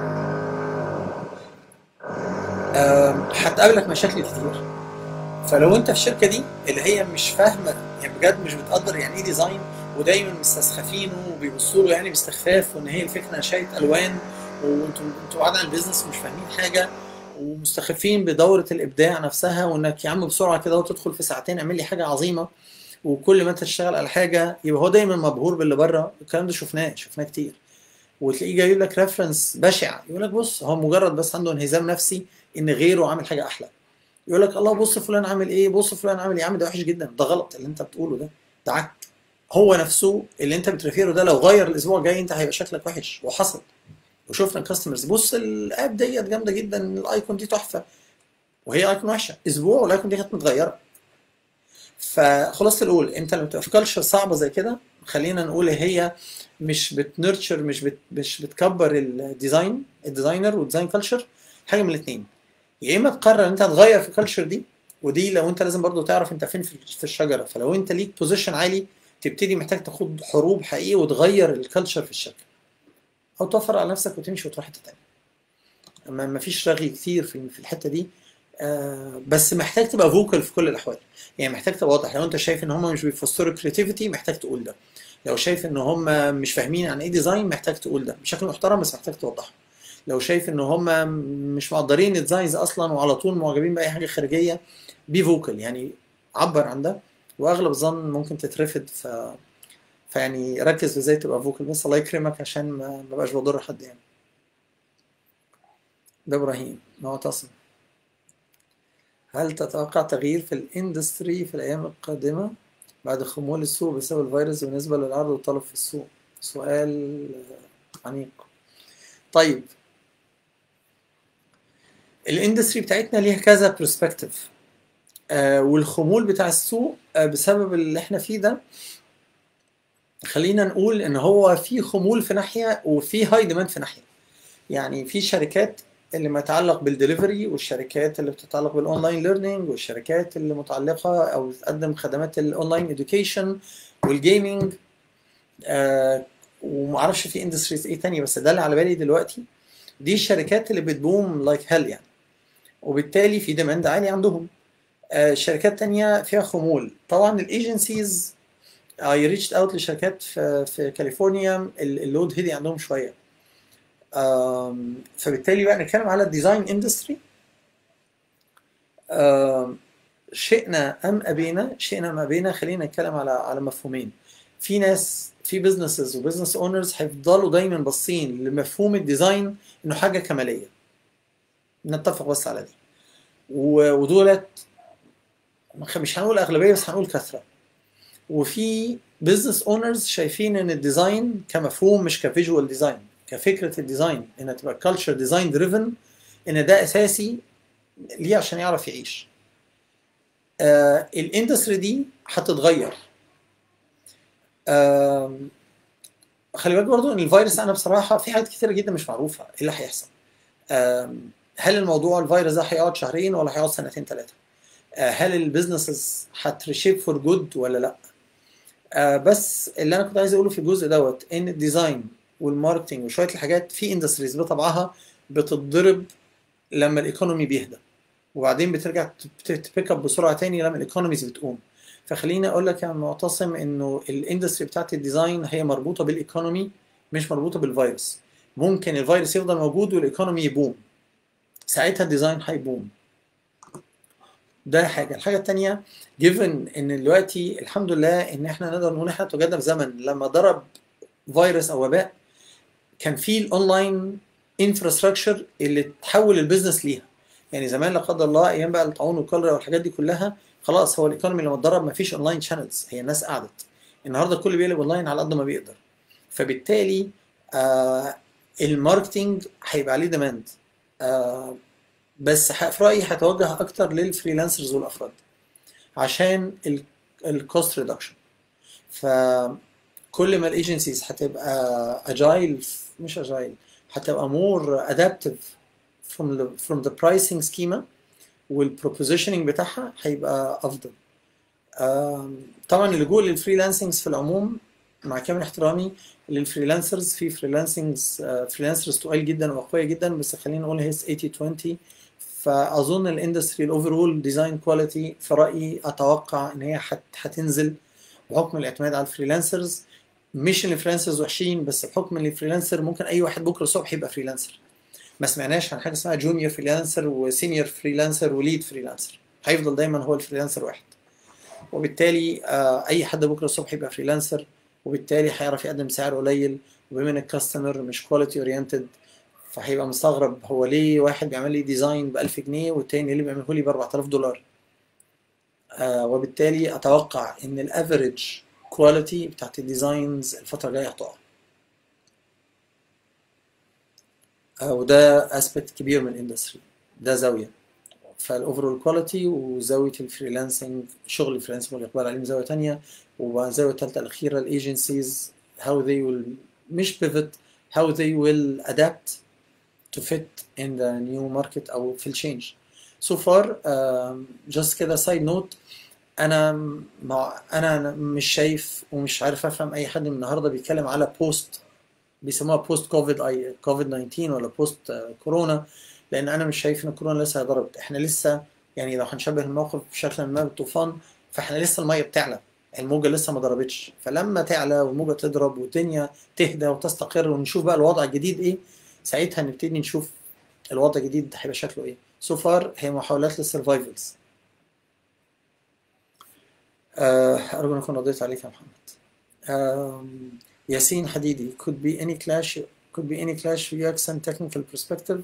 آم، هتقابلك مشاكل كتير فلو انت في الشركه دي اللي هي مش فاهمه يعني بجد مش بتقدر يعني ايه ديزاين ودايما مستسخفينه وبيبصوا له يعني باستخفاف وان هي الفكره نشايه الوان وانتوا انتوا بعاد عن البيزنس ومش فاهمين حاجه ومستخفين بدوره الابداع نفسها وانك يا عم بسرعه كده وتدخل في ساعتين اعمل لي حاجه عظيمه وكل ما انت تشتغل على حاجه يبقى هو دايما مبهور باللي بره الكلام ده شفناه شفناه كتير وتلاقيه جاي يقول لك ريفرنس بشع يقول لك بص هو مجرد بس عنده انهزام نفسي ان غيره عامل حاجه احلى يقول لك الله بص فلان عامل ايه بص فلان عامل ايه يا عم ده وحش جدا ده غلط اللي انت بتقوله ده ده عك هو نفسه اللي انت بتريفيره ده لو غير الاسبوع الجاي انت هيبقى شكلك وحش وحصل وشفنا كاستمرز بص الاب ديت جامده جدا الايكون دي تحفه وهي ايكون وحشه اسبوع والايكون دي كانت متغيره فخلاص الاول انت لما تبقى في كلتشر صعبه زي كده خلينا نقول هي مش بتنرتشر مش بت مش بتكبر الديزاين الديزاينر والديزاين كلتشر حاجه من الاثنين يا اما تقرر ان انت تغير في الكالتشر دي ودي لو انت لازم برضو تعرف انت فين في في الشجره فلو انت ليك بوزيشن عالي تبتدي محتاج تاخد حروب حقيقيه وتغير الكالتشر في الشركه او توفر على نفسك وتمشي وتروح حته تانيه اما ما فيش رغي كتير في في الحته دي آه بس محتاج تبقى فوكال في كل الاحوال يعني محتاج تبقى واضح لو انت شايف ان هم مش بيفسروا كريتيفيتي محتاج تقول ده لو شايف ان هم مش فاهمين عن ايه ديزاين محتاج تقول ده بشكل محترم بس محتاج توضحه لو شايف ان هم مش مقدرين الديزاينز اصلا وعلى طول معجبين باي حاجه خارجيه بي فوكال يعني عبر عن ده واغلب الظن ممكن تترفض ف فيعني ركز في ازاي تبقى فوكال بس الله يكرمك عشان ما ما بقاش بضر حد يعني ده ابراهيم معتصم هل تتوقع تغيير في الاندستري في الايام القادمه بعد خمول السوق بسبب الفيروس بالنسبه للعرض والطلب في السوق سؤال عميق طيب الاندستري بتاعتنا ليها كذا برسبكتيف آه والخمول بتاع السوق آه بسبب اللي احنا فيه ده خلينا نقول ان هو في خمول في ناحيه وفي هاي ديماند في ناحيه يعني في شركات اللي ما يتعلق بالدليفري والشركات اللي بتتعلق بالاونلاين ليرنينج والشركات اللي متعلقه او بتقدم خدمات الاونلاين اديوكيشن والجيمنج آه ومعرفش في اندستريز ايه تانية بس ده اللي على بالي دلوقتي دي الشركات اللي بتبوم لايك هيل يعني وبالتالي في ديماند عالي عندهم آه شركات تانية فيها خمول طبعا الايجنسيز اي ريتشد اوت لشركات في, في كاليفورنيا ال- اللود هدي عندهم شويه آم، فبالتالي بقى نتكلم على الديزاين اندستري شئنا ام ابينا شئنا ام ابينا خلينا نتكلم على على مفهومين في ناس في بزنسز وبزنس اونرز هيفضلوا دايما باصين لمفهوم الديزاين انه حاجه كماليه نتفق بس على دي و- ودولت مش هنقول اغلبيه بس هنقول كثره وفي بزنس اونرز شايفين ان الديزاين كمفهوم مش كفيجوال ديزاين كفكره الديزاين انها تبقى كلتشر ديزاين دريفن ان ده اساسي ليه عشان يعرف يعيش آه الاندستري دي هتتغير آه خلي بالك برضو ان الفيروس انا بصراحه في حاجات كتيره جدا مش معروفه ايه اللي هيحصل آه هل الموضوع الفيروس ده هيقعد شهرين ولا هيقعد سنتين ثلاثه آه هل البيزنسز هتريشيب فور جود ولا لا آه بس اللي انا كنت عايز اقوله في الجزء دوت ان الديزاين والماركتنج وشويه الحاجات في اندستريز بطبعها بتتضرب لما الايكونومي بيهدى وبعدين بترجع تبيك اب بسرعه تاني لما الايكونوميز بتقوم فخليني اقول لك يا معتصم انه الاندستري بتاعت الديزاين هي مربوطه بالايكونومي مش مربوطه بالفيروس ممكن الفيروس يفضل موجود والايكونومي يبوم ساعتها الديزاين هيبوم ده حاجه الحاجه الثانيه جيفن ان دلوقتي الحمد لله ان احنا نقدر نقول احنا توجدنا في زمن لما ضرب فيروس او وباء كان في الاونلاين انفراستراكشر اللي تحول البيزنس ليها يعني زمان لا قدر الله ايام بقى الطاعون والكوليرا والحاجات دي كلها خلاص هو الايكونومي لما اتضرب ما فيش اونلاين شانلز هي الناس قعدت النهارده الكل بيقلب اونلاين على قد ما بيقدر فبالتالي آه الماركتينج هيبقى عليه ديماند آه بس في رايي هتوجه اكتر للفريلانسرز والافراد عشان الكوست ريدكشن فكل ما الايجنسيز هتبقى اجايل مش اجايل هتبقى مور ادابتيف from the from the pricing schema والبروبوزيشننج بتاعها هيبقى افضل طبعا اللجوء للفريلانسنجز في العموم مع كامل احترامي للفريلانسرز في فريلانسنجز فريلانسرز تقال جدا واقوياء جدا بس خلينا نقول هي 80 20 فاظن الاندستري الاوفرول ديزاين كواليتي في رايي اتوقع ان هي هتنزل بحكم الاعتماد على الفريلانسرز مش ان الفريلانسرز وحشين بس بحكم ان الفريلانسر ممكن اي واحد بكره الصبح يبقى فريلانسر ما سمعناش عن حاجه اسمها جونيور فريلانسر وسينيور فريلانسر وليد فريلانسر هيفضل دايما هو الفريلانسر واحد وبالتالي آه اي حد بكره الصبح يبقى فريلانسر وبالتالي هيعرف يقدم سعر قليل وبما ان الكاستمر مش كواليتي اورينتد فهيبقى مستغرب هو ليه واحد بيعمل لي ديزاين ب 1000 جنيه والتاني اللي بيعمله لي ب 4000 دولار آه وبالتالي اتوقع ان الافريج كواليتي بتاعت الديزاينز الفتره الجايه هتقع آه وده اسبكت كبير من الاندستري ده زاويه فالاوفرول كواليتي وزاويه الفريلانسنج شغل الفريلانسنج والاقبال عليه زاويه ثانيه والزاويه الثالثه الاخيره الايجنسيز how they will مش pivot how they will adapt to fit in the new market او في التشينج so far uh, just كده side note انا مع انا مش شايف ومش عارف افهم اي حد من النهارده بيتكلم على بوست بيسموها بوست كوفيد اي كوفيد 19 ولا بوست كورونا لان انا مش شايف ان الكورونا لسه ضربت احنا لسه يعني لو هنشبه الموقف بشكل ما بالطوفان فاحنا لسه الميه بتعلى الموجه لسه ما ضربتش فلما تعلى والموجه تضرب والدنيا تهدى وتستقر ونشوف بقى الوضع الجديد ايه ساعتها نبتدي نشوف الوضع الجديد هيبقى شكله ايه سو so فار هي محاولات للسرفايفلز آه ارجو ان اكون رديت عليك يا محمد آه ياسين حديدي could be any clash could be any clash UX and technical perspective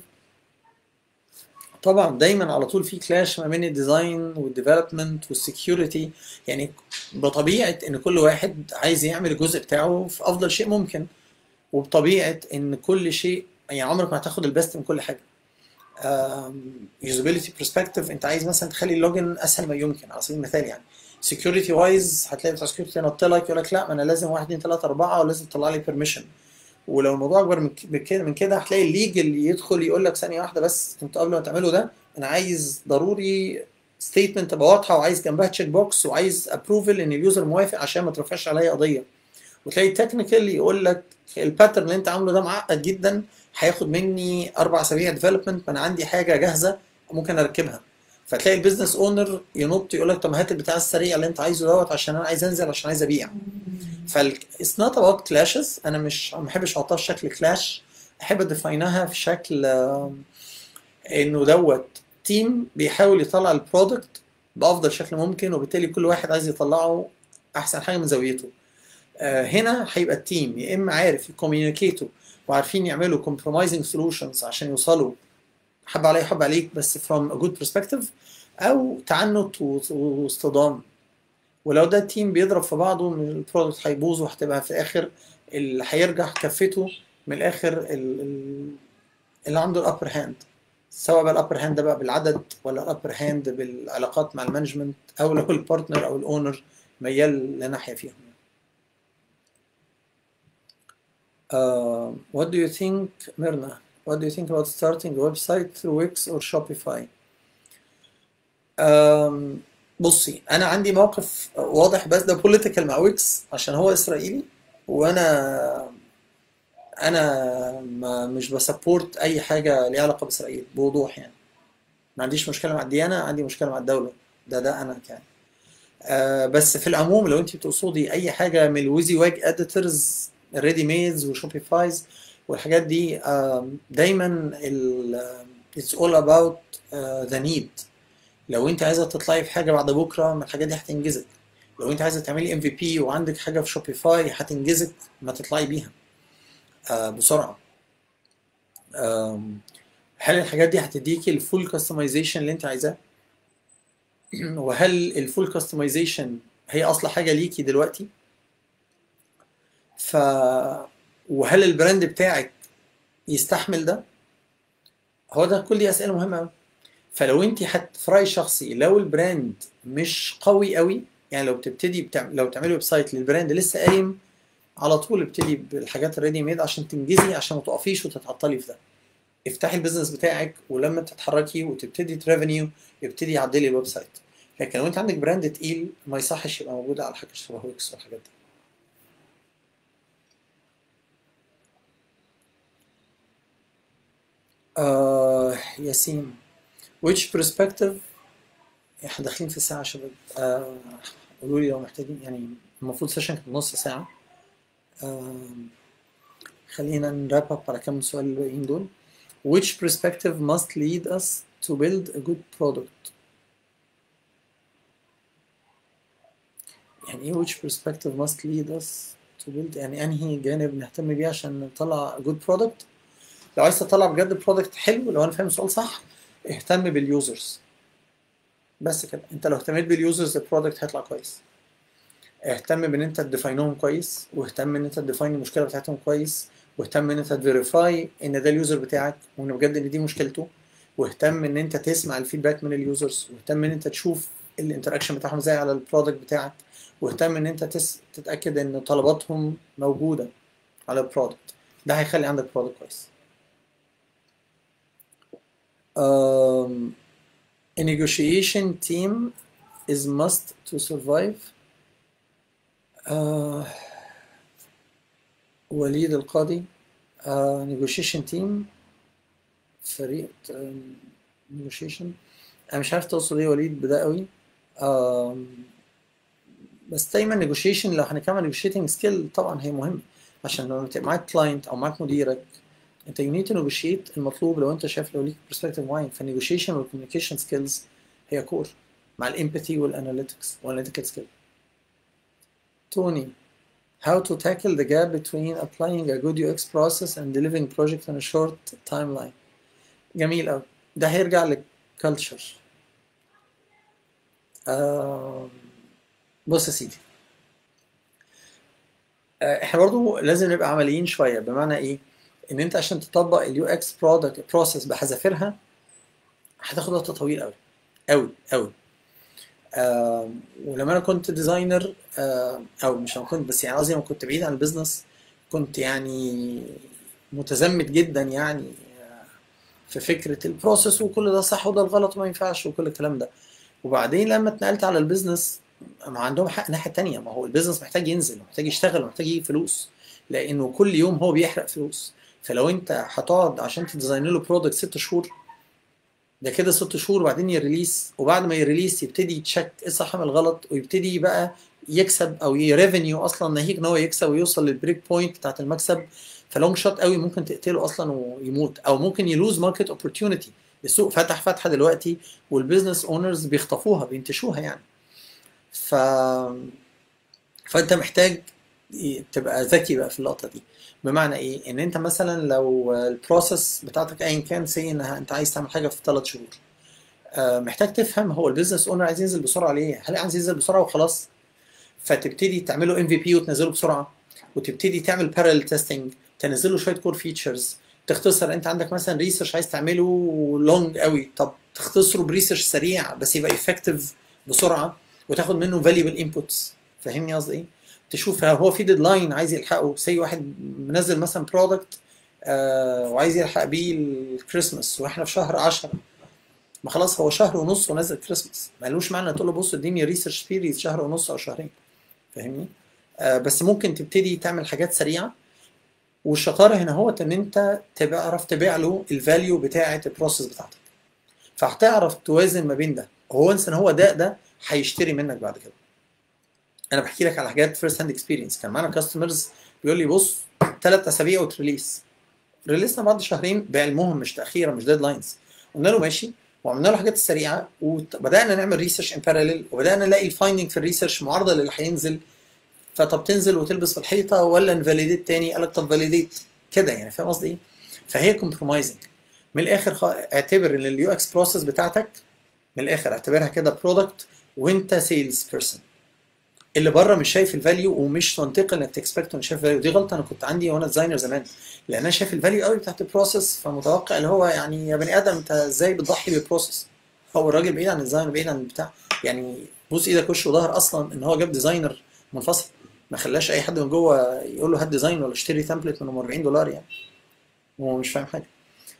طبعا دايما على طول في كلاش ما بين الديزاين والديفلوبمنت والسكيورتي يعني بطبيعه ان كل واحد عايز يعمل الجزء بتاعه في افضل شيء ممكن وبطبيعه ان كل شيء يعني عمرك ما هتاخد البيست من كل حاجه يوزابيلتي برسبكتيف انت عايز مثلا تخلي اللوجن اسهل ما يمكن على سبيل المثال يعني سكيورتي وايز هتلاقي بتاع سكيورتي نط لك يقول لك لا ما انا لازم 1 2 3 4 ولازم تطلع لي بيرميشن ولو الموضوع اكبر من كده من كده هتلاقي الليجل يدخل يقول لك ثانيه واحده بس انتوا قبل ما تعملوا ده انا عايز ضروري ستيتمنت تبقى واضحه وعايز جنبها تشيك بوكس وعايز ابروفل ان اليوزر موافق عشان ما ترفعش عليا قضيه وتلاقي تكنيكال يقول لك الباترن اللي انت عامله ده معقد جدا هياخد مني اربع اسابيع ديفلوبمنت ما انا عندي حاجه جاهزه ممكن اركبها فتلاقي البيزنس اونر ينط يقول لك طب ما هات البتاع السريع اللي انت عايزه دوت عشان انا عايز انزل عشان عايز ابيع فال اتس نوت اباوت كلاشز انا مش ما بحبش احطها في شكل كلاش احب اديفاينها في شكل آه، انه دوت تيم بيحاول يطلع البرودكت بافضل شكل ممكن وبالتالي كل واحد عايز يطلعه احسن حاجه من زاويته آه، هنا هيبقى التيم يا اما عارف يكوميونيكيتوا وعارفين يعملوا كومبرومايزنج سولوشنز عشان يوصلوا حب عليا حب عليك بس from a good perspective او تعنت و- واصطدام ولو ده التيم بيضرب في بعضه من البرودكت هيبوظ وهتبقى في الاخر اللي هيرجع كفته من الاخر ال- ال- اللي عنده الابر هاند سواء بقى الابر هاند ده بقى بالعدد ولا الابر هاند بالعلاقات مع المانجمنت او لو البارتنر او الاونر ميال لناحيه فيهم Uh, what do you think, Myrna? What do you think about starting a website through Wix or Shopify? Um, بصي أنا عندي موقف واضح بس ده بوليتيكال مع ويكس عشان هو إسرائيلي وأنا أنا ما مش بسبورت أي حاجة ليها علاقة بإسرائيل بوضوح يعني ما عنديش مشكلة مع الديانة عندي مشكلة مع الدولة ده ده أنا يعني آه بس في العموم لو انت بتقصدي اي حاجه من الويزي واج اديتورز ريدي ميدز وشوبيفايز والحاجات دي آه دايما ال اتس اول اباوت ذا نيد لو انت عايزه تطلعي في حاجه بعد بكره ما الحاجات دي هتنجزك لو انت عايزه تعملي ام في بي وعندك حاجه في شوبيفاي هتنجزك ما تطلعي بيها آه بسرعه آم، هل الحاجات دي هتديكي الفول كاستمايزيشن اللي انت عايزاه وهل الفول كاستمايزيشن هي اصلا حاجه ليكي دلوقتي ف وهل البراند بتاعك يستحمل ده هو ده كل دي اسئله مهمه قوي فلو انت حتى في رايي الشخصي لو البراند مش قوي قوي يعني لو بتبتدي بتعمل لو تعملي ويب سايت للبراند لسه قايم على طول ابتدي بالحاجات الريدي ميد عشان تنجزي عشان ما تقفيش وتتعطلي في ده افتحي البيزنس بتاعك ولما تتحركي وتبتدي تريفينيو يبتدي يعدلي الويب سايت لكن لو انت عندك براند تقيل ما يصحش يبقى موجود على حاجه شبه ويكس والحاجات دي آه ياسين which perspective احنا داخلين في الساعة يا شباب آه قولوا لي لو محتاجين يعني المفروض سيشن كانت نص ساعة آه خلينا نراب اب على كم سؤال الباقيين دول which perspective must lead us to build a good product يعني ايه which perspective must lead us to build يعني انهي جانب نهتم بيه عشان نطلع good product لو عايز تطلع بجد برودكت حلو لو انا فاهم السؤال صح اهتم باليوزرز بس كده انت لو اهتميت باليوزرز البرودكت هيطلع كويس اهتم بان انت تديفاينهم كويس واهتم ان انت تديفاين المشكله بتاعتهم كويس واهتم ان انت تفيريفاي ان ده اليوزر بتاعك وان بجد ان دي مشكلته واهتم ان انت تسمع الفيدباك من اليوزرز واهتم ان انت تشوف الانتراكشن بتاعهم ازاي على البرودكت بتاعك واهتم ان انت تس... تتاكد ان طلباتهم موجوده على البرودكت ده هيخلي عندك برودكت كويس um, a negotiation team is must to survive uh, وليد القاضي uh, negotiation team فريق um, negotiation انا مش عارف توصل ايه وليد بده قوي um, بس دايما negotiation لو هنتكلم negotiating skill طبعا هي مهمة عشان لو انت معاك كلاينت او معاك مديرك انت يو نيد تو نيجوشيت المطلوب لو انت شايف لو ليك برسبكتيف معين فالنيجوشيشن والكوميونيكيشن سكيلز هي كور مع الامباثي والاناليتكس والاناليتيكال سكيل توني how to tackle the gap between applying a good UX process and delivering project in a short timeline جميل قوي ده هيرجع للكالتشر آه بص يا سيدي آه احنا برضو لازم نبقى عمليين شويه بمعنى ايه ان انت عشان تطبق اليو اكس برودكت بروسيس بحذافيرها هتاخد وقت طويل قوي قوي قوي آه ولما انا كنت ديزاينر آه او مش انا كنت بس يعني قصدي لما كنت بعيد عن البيزنس كنت يعني متزمت جدا يعني آه في فكره البروسيس وكل ده صح وده الغلط وما ينفعش وكل الكلام ده وبعدين لما اتنقلت على البيزنس ما عندهم حق ناحيه تانية ما هو البيزنس محتاج ينزل ومحتاج يشتغل ومحتاج يجيب فلوس لانه كل يوم هو بيحرق فلوس فلو انت هتقعد عشان تديزاين له برودكت ست شهور ده كده ست شهور وبعدين يريليس وبعد ما يريليس يبتدي يتشك ايه الصح من الغلط ويبتدي بقى يكسب او يريفينيو اصلا ناهيك ان هو يكسب ويوصل للبريك بوينت بتاعت المكسب فلونج شوت قوي ممكن تقتله اصلا ويموت او ممكن يلوز ماركت اوبورتيونيتي السوق فتح فتحه دلوقتي والبيزنس اونرز بيخطفوها بينتشوها يعني ف فانت محتاج تبقى ذكي بقى في اللقطه دي بمعنى ايه ان انت مثلا لو البروسيس بتاعتك ايا كان سي انها انت عايز تعمل حاجه في ثلاث شهور آه، محتاج تفهم هو البيزنس اونر عايز ينزل بسرعه ليه هل عايز ينزل بسرعه وخلاص فتبتدي تعمله ام في بي وتنزله بسرعه وتبتدي تعمل بارallel تيستنج تنزله شويه كور فيتشرز تختصر انت عندك مثلا ريسيرش عايز تعمله لونج قوي طب تختصره بريسيرش سريع بس يبقى افكتيف بسرعه وتاخد منه فاليبل انبوتس فاهمني قصدي ايه؟ تشوف هو في ديدلاين عايز يلحقه زي واحد منزل مثلا برودكت آه وعايز يلحق بيه الكريسماس واحنا في شهر 10 ما خلاص هو شهر ونص ونزل كريسماس مالوش معنى تقول له بص اديني ريسيرش بيريد شهر ونص او شهرين فاهمني؟ آه بس ممكن تبتدي تعمل حاجات سريعه والشطاره هنا هو ان انت تعرف تبيع له الفاليو بتاعه البروسيس بتاعتك فهتعرف توازن ما بين ده هو انسان هو ده ده هيشتري منك بعد كده انا بحكي لك على حاجات فيرست هاند اكسبيرينس كان معانا كاستمرز بيقول لي بص ثلاث اسابيع وتريليس ريليسنا بعد شهرين بعلمهم مش تاخيرا مش ديدلاينز قلنا له ماشي وعملنا له الحاجات السريعه وبدانا نعمل ريسيرش ان باراليل وبدانا نلاقي الفايندنج في الريسيرش معارضه للي هينزل فطب تنزل وتلبس في الحيطه ولا نفاليديت تاني قال لك طب فاليديت كده يعني فاهم قصدي ايه؟ فهي كومبرومايزنج من الاخر خ... اعتبر ان اليو اكس بروسيس بتاعتك من الاخر اعتبرها كده برودكت وانت سيلز بيرسون اللي بره مش شايف الفاليو ومش منطقي انك تكسبكت انه شايف الفاليو دي غلطه انا كنت عندي وانا ديزاينر زمان لان انا شايف الفاليو قوي بتاعت البروسيس فمتوقع اللي هو يعني يا بني ادم انت ازاي بتضحي بالبروسيس هو الراجل بعيد عن الديزاين بعيد عن البتاع يعني بوس ايدك وش وظهر اصلا ان هو جاب ديزاينر منفصل ما خلاش اي حد من جوه يقول له هات ديزاين ولا اشتري تمبلت من 40 دولار يعني هو مش فاهم حاجه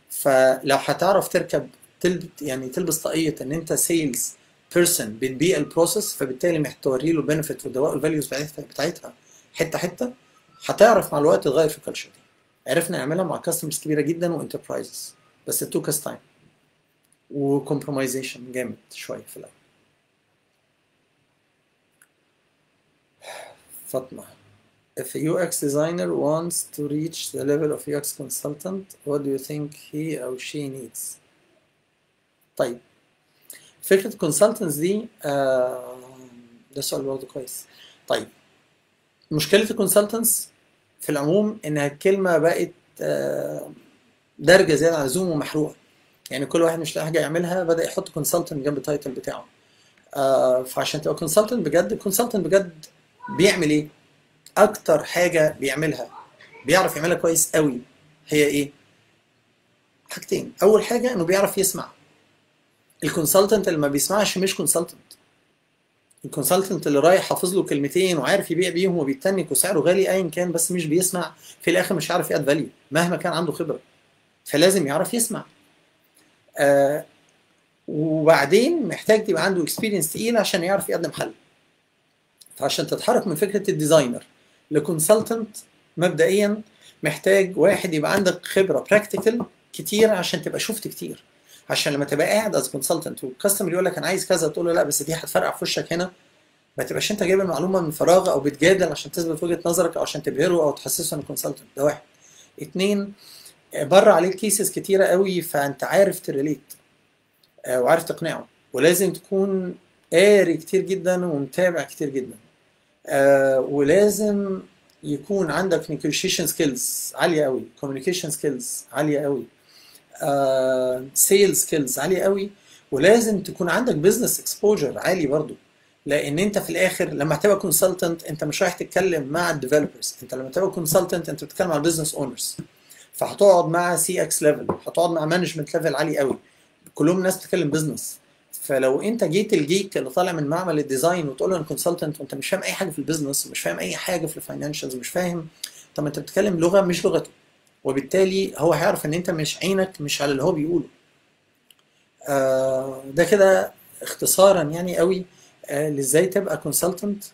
فلو هتعرف تركب تلبس يعني تلبس طاقيه ان انت سيلز بيرسون بتبيع البروسيس فبالتالي محتوري له البنفيت والدواء الفاليوز بتاعتها حته حته هتعرف مع الوقت تغير في الكالتشر دي عرفنا نعملها مع كاستمرز كبيره جدا وانتربرايزز بس توك اس تايم وكومبرومايزيشن جامد شويه في الاول فاطمه If a UX designer wants to reach the level of UX consultant, what do you think he or she needs? طيب فكرة consultants دي آه ده سؤال برضه كويس طيب مشكلة الكونسلتنس في العموم انها الكلمة بقت آه دارجة زيادة عن اللزوم ومحروقة يعني كل واحد مش لاقي حاجة يعملها بدأ يحط كونسلتنت جنب التايتل بتاعه آه فعشان تبقى كونسلتنت بجد الكونسلتنت بجد بيعمل ايه؟ اكتر حاجة بيعملها بيعرف يعملها كويس قوي هي ايه؟ حاجتين اول حاجة انه بيعرف يسمع الكونسلتنت اللي ما بيسمعش مش كونسلتنت الكونسلتنت اللي رايح حافظ له كلمتين وعارف يبيع بيهم وبيتنك وسعره غالي ايا كان بس مش بيسمع في الاخر مش عارف ياد فاليو مهما كان عنده خبره فلازم يعرف يسمع آه وبعدين محتاج تبقى عنده اكسبيرينس تقيل عشان يعرف يقدم حل فعشان تتحرك من فكره الديزاينر لكونسلتنت مبدئيا محتاج واحد يبقى عندك خبره براكتيكال كتير عشان تبقى شفت كتير عشان لما تبقى قاعد از كونسلتنت والكاستمر يقول لك انا عايز كذا تقول له لا بس دي هتفرقع في وشك هنا ما تبقاش انت جايب المعلومه من فراغ او بتجادل عشان تثبت وجهه نظرك او عشان تبهره او تحسسه انه كونسلتنت ده واحد اتنين بره عليك كيسز كتيره قوي فانت عارف تريليت وعارف تقنعه ولازم تكون قاري كتير جدا ومتابع كتير جدا ولازم يكون عندك نيجوشيشن سكيلز عاليه قوي كوميونيكيشن سكيلز عاليه قوي سيلز سكيلز عاليه قوي ولازم تكون عندك بزنس اكسبوجر عالي برضو لان انت في الاخر لما تبقى كونسلتنت انت مش رايح تتكلم مع الديفلوبرز انت لما تبقى كونسلتنت انت بتتكلم مع البيزنس اونرز فهتقعد مع سي اكس ليفل هتقعد مع مانجمنت ليفل عالي قوي كلهم ناس بتتكلم بزنس فلو انت جيت الجيك اللي طالع من معمل الديزاين وتقول له انا كونسلتنت وانت مش فاهم اي حاجه في البيزنس ومش فاهم اي حاجه في الفاينانشالز مش فاهم طب انت بتتكلم لغه مش لغته وبالتالي هو هيعرف ان انت مش عينك مش على اللي هو بيقوله آه ده كده اختصارا يعني قوي آه لازاي تبقى كونسلتنت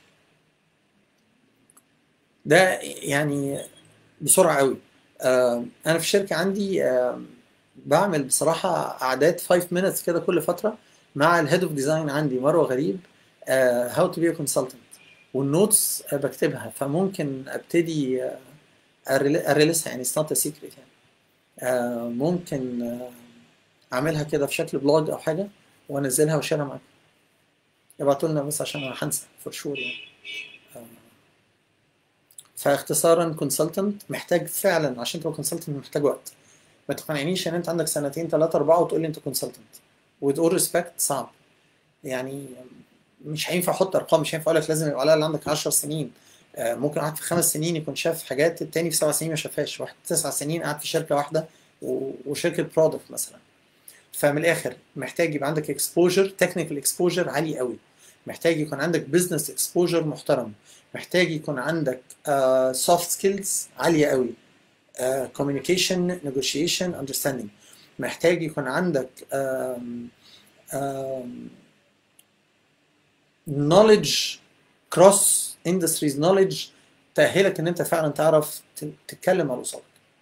ده يعني بسرعه قوي آه انا في الشركه عندي آه بعمل بصراحه قعدات 5 minutes كده كل فتره مع الهيد اوف ديزاين عندي مروه غريب هاو تو بي كونسلتنت والنوتس آه، بكتبها فممكن ابتدي آه، أريل- اريلسها يعني اتس نوت سيكريت يعني آه، ممكن آه، اعملها كده في شكل بلوج او حاجه وانزلها واشيرها معاكم ابعتوا لنا بس عشان انا هنسى فور شور يعني آه، فاختصارا كونسلتنت محتاج فعلا عشان تبقى كونسلتنت محتاج وقت ما تقنعنيش ان انت عندك سنتين ثلاثه اربعه وتقول لي انت كونسلتنت with all respect صعب يعني مش هينفع احط ارقام مش هينفع اقول لك لازم يبقى على الاقل عندك 10 سنين آه، ممكن واحد في خمس سنين يكون شاف حاجات التاني في سبع سنين ما شافهاش واحد تسع سنين قاعد في شركه واحده و- وشركه برودكت مثلا فمن الاخر محتاج يبقى عندك اكسبوجر تكنيكال اكسبوجر عالي قوي محتاج يكون عندك بزنس اكسبوجر محترم محتاج يكون عندك سوفت سكيلز عاليه قوي كوميونيكيشن نيجوشيشن اندرستاندينج محتاج يكون عندك آم، آم، knowledge cross industries knowledge تأهلك ان انت فعلا تعرف ت- تتكلم مع اللي قصادك.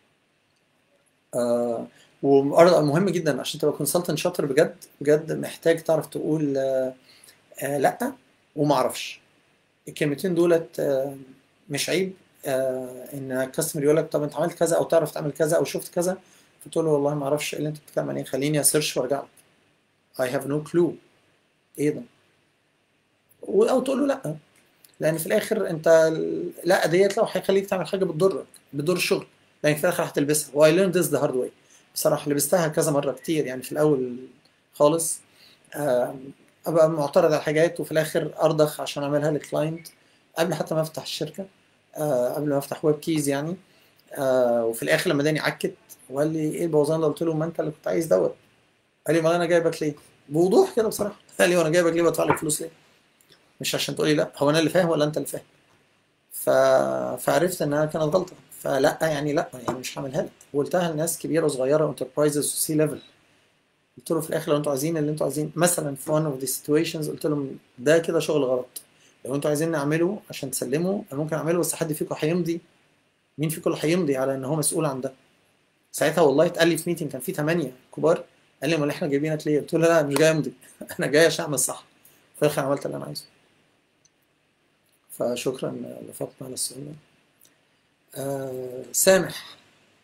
آه ومهم جدا عشان تبقى كونسلتنت شاطر بجد بجد محتاج تعرف تقول آه آه لا وما اعرفش. الكلمتين دولت آه مش عيب آه ان الكاستمر يقول لك طب انت عملت كذا او تعرف تعمل كذا او شفت كذا فتقول له والله ما اعرفش ايه اللي انت بتتكلم عليه خليني اسيرش وارجع لك. I have no clue. ايه ده؟ و- او تقول له لا لان في الاخر انت لا ديت لو هيخليك تعمل حاجه بتضرك بتضر الشغل لان في الاخر هتلبسها واي ليرن ذس ذا هارد واي بصراحه لبستها كذا مره كتير يعني في الاول خالص آم، ابقى معترض على حاجات وفي الاخر ارضخ عشان اعملها للكلاينت قبل حتى ما افتح الشركه آه، قبل ما افتح ويب كيز يعني آه، وفي الاخر لما داني عكت وقال لي ايه البوظان ده قلت له ما انت اللي كنت عايز دوت قال لي ما انا جايبك ليه بوضوح كده بصراحه قال لي وانا جايبك ليه بدفع لك فلوس ليه مش عشان تقولي لا هو انا اللي فاهم ولا انت اللي فاهم ف... فعرفت انها كانت غلطه فلا يعني لا يعني مش هعملها لك وقلتها لناس كبيره وصغيره انتربرايزز وسي ليفل قلت له في الاخر لو انتوا عايزين اللي انتوا عايزين مثلا في one of the situations قلت لهم ده كده شغل غلط لو انتوا عايزين نعمله عشان تسلموا انا ممكن اعمله بس حد فيكم هيمضي مين فيكم اللي هيمضي على ان هو مسؤول عن ده ساعتها والله اتقال لي في ميتنج كان في ثمانيه كبار قال لي امال احنا جايبينك ليه؟ قلت له لا مش جاي امضي انا جاي عشان اعمل صح في الاخر عملت اللي انا عايزه فشكرا لفاطمه على السؤال ده آه سامح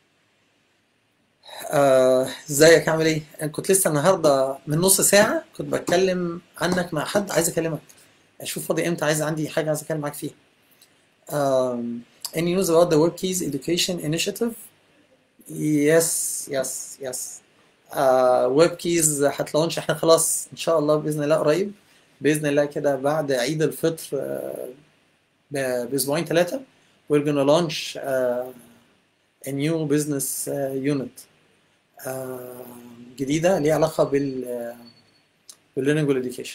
آه، ازيك عامل ايه؟ انا كنت لسه النهارده من نص ساعه كنت بتكلم عنك مع حد عايز اكلمك اشوف فاضي امتى عايز عندي حاجه عايز اتكلم معاك فيها. Um, any news about the WebKeys education initiative? Yes, yes, yes. Uh, WebKeys هتلونش احنا خلاص ان شاء الله باذن الله قريب باذن الله كده بعد عيد الفطر آه، ب- باسبوعين ثلاثه we're gonna launch uh, a new business uh, unit آه، جديده ليها علاقه بال بالليرنينج والاديوكيشن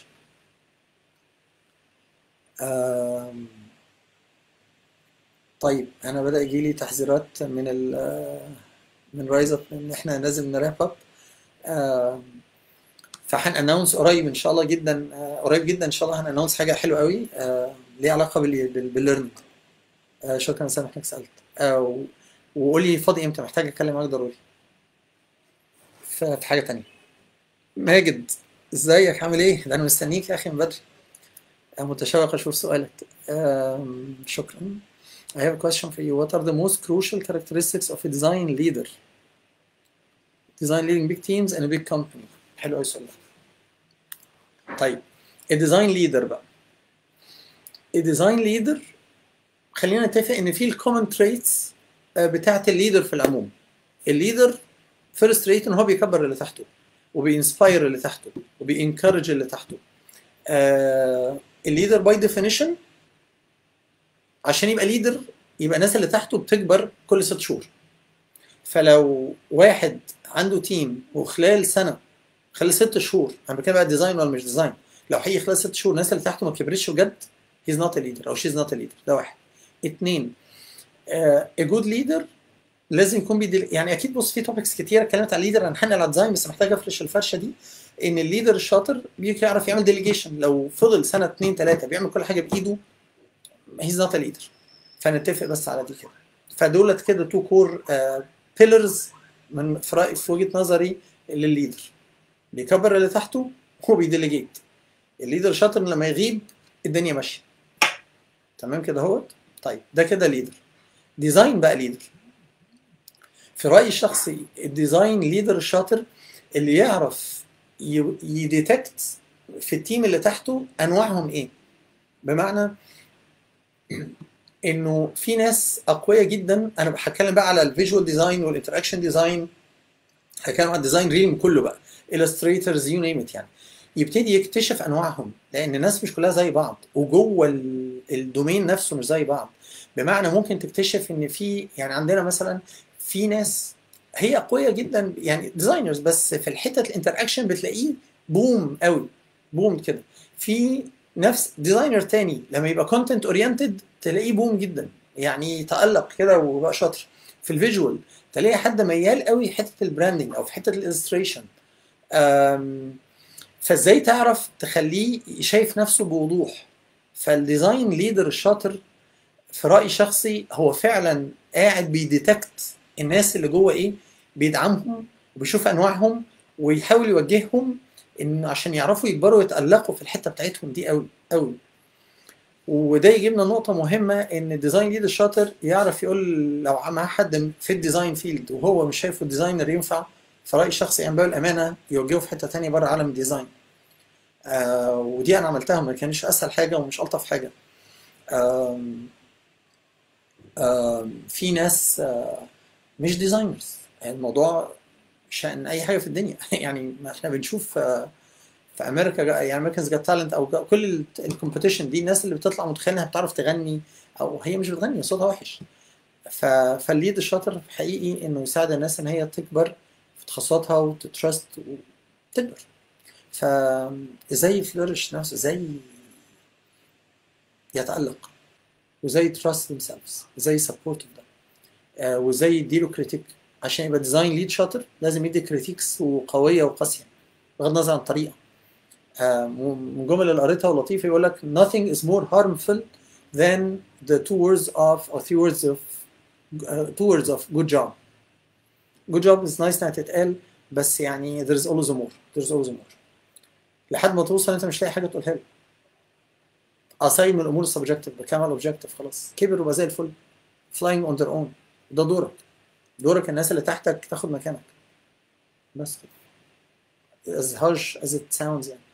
طيب انا بدا يجي لي تحذيرات من ال من رايز اب ان احنا لازم نراب اب فهن اناونس قريب ان شاء الله جدا آه، قريب جدا ان شاء الله هن اناونس حاجه حلوه قوي آه، ليها علاقه بال- بال- بالليرنينج آه، شكرا سامح انك سالت آه، و- وقولي فاضي امتى محتاج اتكلم معاك ضروري ف- في حاجه تانية ماجد ازيك عامل ايه ده انا مستنيك يا اخي من بدري أنا متشوق اشوف سؤالك آم، شكرا I have a question for you. What are the most crucial characteristics of a design leader? Design leading big teams and a big company. حلو قوي السؤال ده. طيب الديزاين ليدر بقى. الديزاين ليدر خلينا نتفق ان في الكومن تريتس بتاعت الليدر في العموم. الليدر فيرست ريت ان هو بيكبر اللي تحته وبينسباير اللي تحته وبينكرج اللي تحته. آه الليدر باي ديفينيشن عشان يبقى ليدر يبقى الناس اللي تحته بتكبر كل ست شهور فلو واحد عنده تيم وخلال سنه خلال ست شهور انا بتكلم بقى ديزاين ولا مش ديزاين لو هي خلال ست شهور الناس اللي تحته ما كبرتش بجد هيز نوت ا ليدر او شيز نوت ا ليدر ده واحد اثنين ا جود ليدر لازم يكون بيدي يعني اكيد بص في توبكس كتيره اتكلمت على الليدر انا هنقل على الديزاين بس محتاج افرش الفرشه دي ان الليدر الشاطر بيعرف يعمل ديليجيشن لو فضل سنه اثنين ثلاثه بيعمل كل حاجه بايده هيز نوت ا ليدر فنتفق بس على دي كده فدولت كده تو كور بيلرز من في رأيي في وجهه نظري للليدر بيكبر اللي تحته هو بيديليجيت الليدر شاطر لما يغيب الدنيا ماشيه تمام كده اهوت طيب ده كده ليدر ديزاين بقى ليدر في رايي الشخصي الديزاين ليدر الشاطر اللي يعرف يديتكت في التيم اللي تحته انواعهم ايه بمعنى انه في ناس اقوياء جدا انا هتكلم بقى على الفيجوال ديزاين والانتراكشن ديزاين هتكلم على الديزاين ريلم كله بقى illustrators يو نيم ات يعني يبتدي يكتشف انواعهم لان الناس مش كلها زي بعض وجوه ال- الدومين نفسه مش زي بعض بمعنى ممكن تكتشف ان في يعني عندنا مثلا في ناس هي قويه جدا يعني ديزاينرز بس في الحته الانتراكشن بتلاقيه بوم قوي بوم كده في نفس ديزاينر تاني لما يبقى كونتنت اورينتد تلاقيه بوم جدا يعني يتالق كده ويبقى شاطر في الفيجوال تلاقي حد ميال قوي حته البراندنج او في حته الالستريشن فازاي تعرف تخليه شايف نفسه بوضوح فالديزاين ليدر الشاطر في رايي شخصي هو فعلا قاعد بيديتكت الناس اللي جوه ايه بيدعمهم وبيشوف انواعهم ويحاول يوجههم ان عشان يعرفوا يكبروا ويتالقوا في الحته بتاعتهم دي قوي قوي وده يجيبنا نقطة مهمة إن الديزاين ليد الشاطر يعرف يقول لو معاه حد في الديزاين فيلد وهو مش شايفه الديزاينر ينفع فرأيي الشخصي يعني بقى الأمانة يوجهه في حتة تانية بره عالم الديزاين. آه ودي أنا عملتها ما كانش أسهل حاجة ومش ألطف حاجة. آم آم في ناس آه مش ديزاينرز يعني الموضوع شأن أي حاجة في الدنيا يعني ما إحنا بنشوف آه في امريكا يعني امريكانز جات تالنت او كل الكومبيتيشن دي الناس اللي بتطلع متخيله انها بتعرف تغني او هي مش بتغني صوتها وحش ف... فالليد الشاطر حقيقي انه يساعد الناس ان هي تكبر في تخصصاتها وتترست وتكبر فازاي يفلورش نفسه ازاي يتالق وازاي تراست ذيم سيلفز ازاي يسبورت ده آه وازاي يديله كريتيك عشان يبقى ديزاين ليد شاطر لازم يدي كريتيكس وقويه وقاسيه بغض النظر عن الطريقه من الجمل اللي قريتها ولطيفه يقول لك nothing is more harmful than the two words of or three words of uh, two words of good job good job is nice انها تتقال بس يعني there's always more there's always more لحد ما توصل انت مش لاقي حاجه تقولها له اسايد من الامور السبجكتيف بكمل اوبجكتيف خلاص كبر وبقى زي الفل flying on their own ده دورك دورك الناس اللي تحتك تاخد مكانك بس كده as harsh as it sounds يعني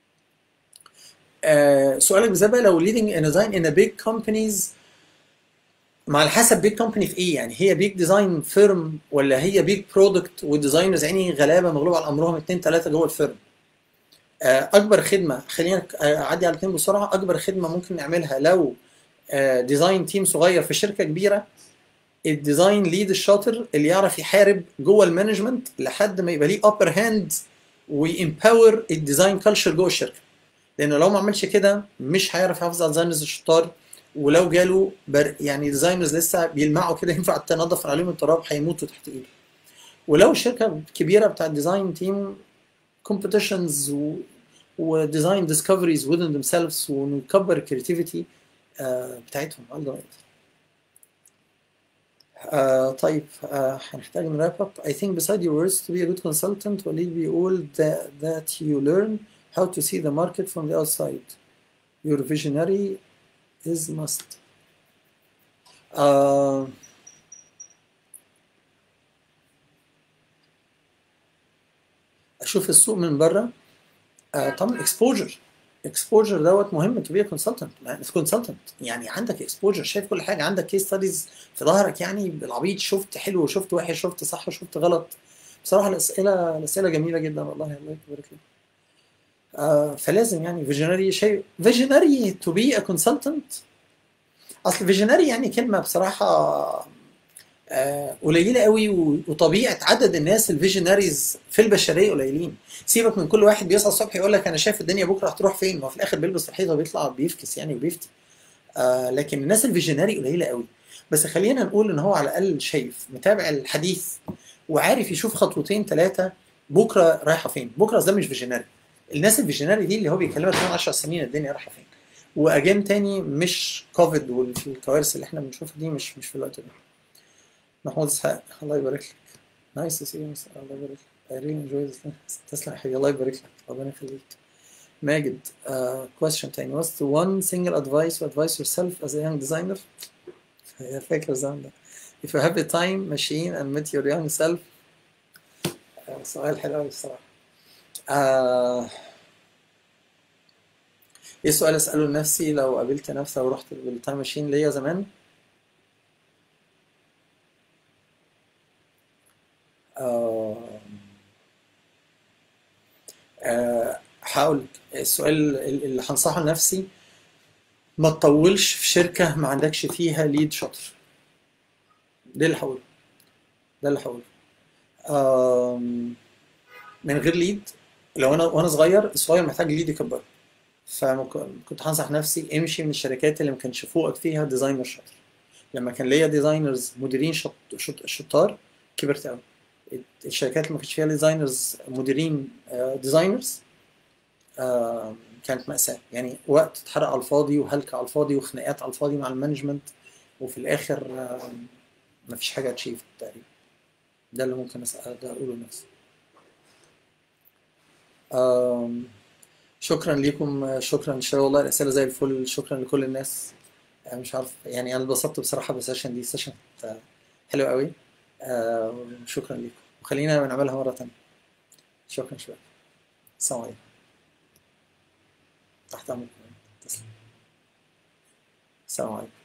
آه سؤالك بالذات بقى لو leading in design in a big companies مع الحسب بيج كومباني في ايه يعني هي بيج ديزاين فيرم ولا هي بيج برودكت والديزاينرز يعني غلابه مغلوب على امرهم اثنين ثلاثه جوه الفيرم آه اكبر خدمه خلينا اعدي على الاثنين بسرعه اكبر خدمه ممكن نعملها لو آه ديزاين تيم صغير في شركه كبيره الديزاين ليد الشاطر اللي يعرف يحارب جوه المانجمنت لحد ما يبقى ليه ابر هاند ويمباور الديزاين كلتشر جوه الشركه لانه لو ما عملش كده مش هيعرف يحافظ على الديزاينرز الشطار ولو جاله بر يعني ديزاينرز لسه بيلمعوا كده ينفع تنظف عليهم التراب هيموتوا تحت ايده ولو شركه كبيره بتاع الديزاين تيم كومبيتيشنز وديزاين ديسكفريز within themselves ونكبر الكريتيفيتي آه بتاعتهم الله يقدر آه طيب آه هنحتاج نراب اب I think beside your words to be a good consultant وليد بيقول that, that you learn how to see the market from the outside your visionary is must آه اشوف السوق من بره آه طبعا اكسبوجر اكسبوجر دوت مهم تو بي كونسلتنت كونسلتنت يعني عندك اكسبوجر شايف كل حاجه عندك كيس ستاديز في ظهرك يعني بالعبيط شفت حلو وشفت وحش شفت صح وشفت غلط بصراحه الاسئله الاسئله جميله جدا والله الله يبارك لك آه فلازم يعني فيجنري شيء فيجنري تو بي ا كونسلتنت اصل فيجنري يعني كلمه بصراحه آه قليله قوي وطبيعه عدد الناس الفيجنريز في البشريه قليلين سيبك من كل واحد بيصحى الصبح يقول لك انا شايف الدنيا بكره هتروح فين ما في الاخر بيلبس الحيطه وبيطلع بيفكس يعني وبيفتي آه لكن الناس الفيجنري قليله قوي بس خلينا نقول ان هو على الاقل شايف متابع الحديث وعارف يشوف خطوتين ثلاثه بكره رايحه فين بكره ده مش فيجنري الناس الفيجنري دي اللي هو بيكلمك من 10 سنين الدنيا رايحه فين واجين تاني مش كوفيد والكوارث اللي احنا بنشوفها دي مش مش في الوقت ده محمود اسحاق الله يبارك لك نايس تو سي يو الله يبارك I really enjoy this تسلم يا حبيبي الله يبارك لك ربنا يخليك ماجد uh, question تاني what's the one single advice you advise yourself as a young designer يا فاكر الزمن ده if you have a time machine and meet your young self آه، سؤال حلو قوي الصراحة آه، ايه السؤال اسأله لنفسي لو قابلت نفسي او رحت بالتايم ماشين ليا زمان آه، آه، حاول السؤال اللي هنصحه لنفسي ما تطولش في شركة ما عندكش فيها ليد شاطر ده اللي هقوله ده اللي هقوله آم، من غير ليد لو انا وانا صغير الصغير محتاج ليد يكبره فكنت هنصح نفسي امشي من الشركات اللي ما كانش فوقك فيها ديزاينر شاطر لما كان ليا ديزاينرز مديرين شط... شط... شطار كبرت قوي الشركات اللي ما كانش فيها ديزاينرز مديرين ديزاينرز كانت مأساة يعني وقت اتحرق على الفاضي وهلك على الفاضي وخناقات على الفاضي مع المانجمنت وفي الاخر آه، مفيش حاجة تشيف تقريبا ده اللي ممكن أسأل ده أقوله لنفسي آم، شكرا ليكم شكرا ان شاء الله الاسئله زي الفل شكرا لكل الناس آه، مش عارف يعني انا اتبسطت بصراحه بالسيشن دي سيشن حلو قوي آه، شكرا ليكم وخلينا نعملها مره تانية شكرا شباب السلام عليكم تحت امركم تسلم السلام عليكم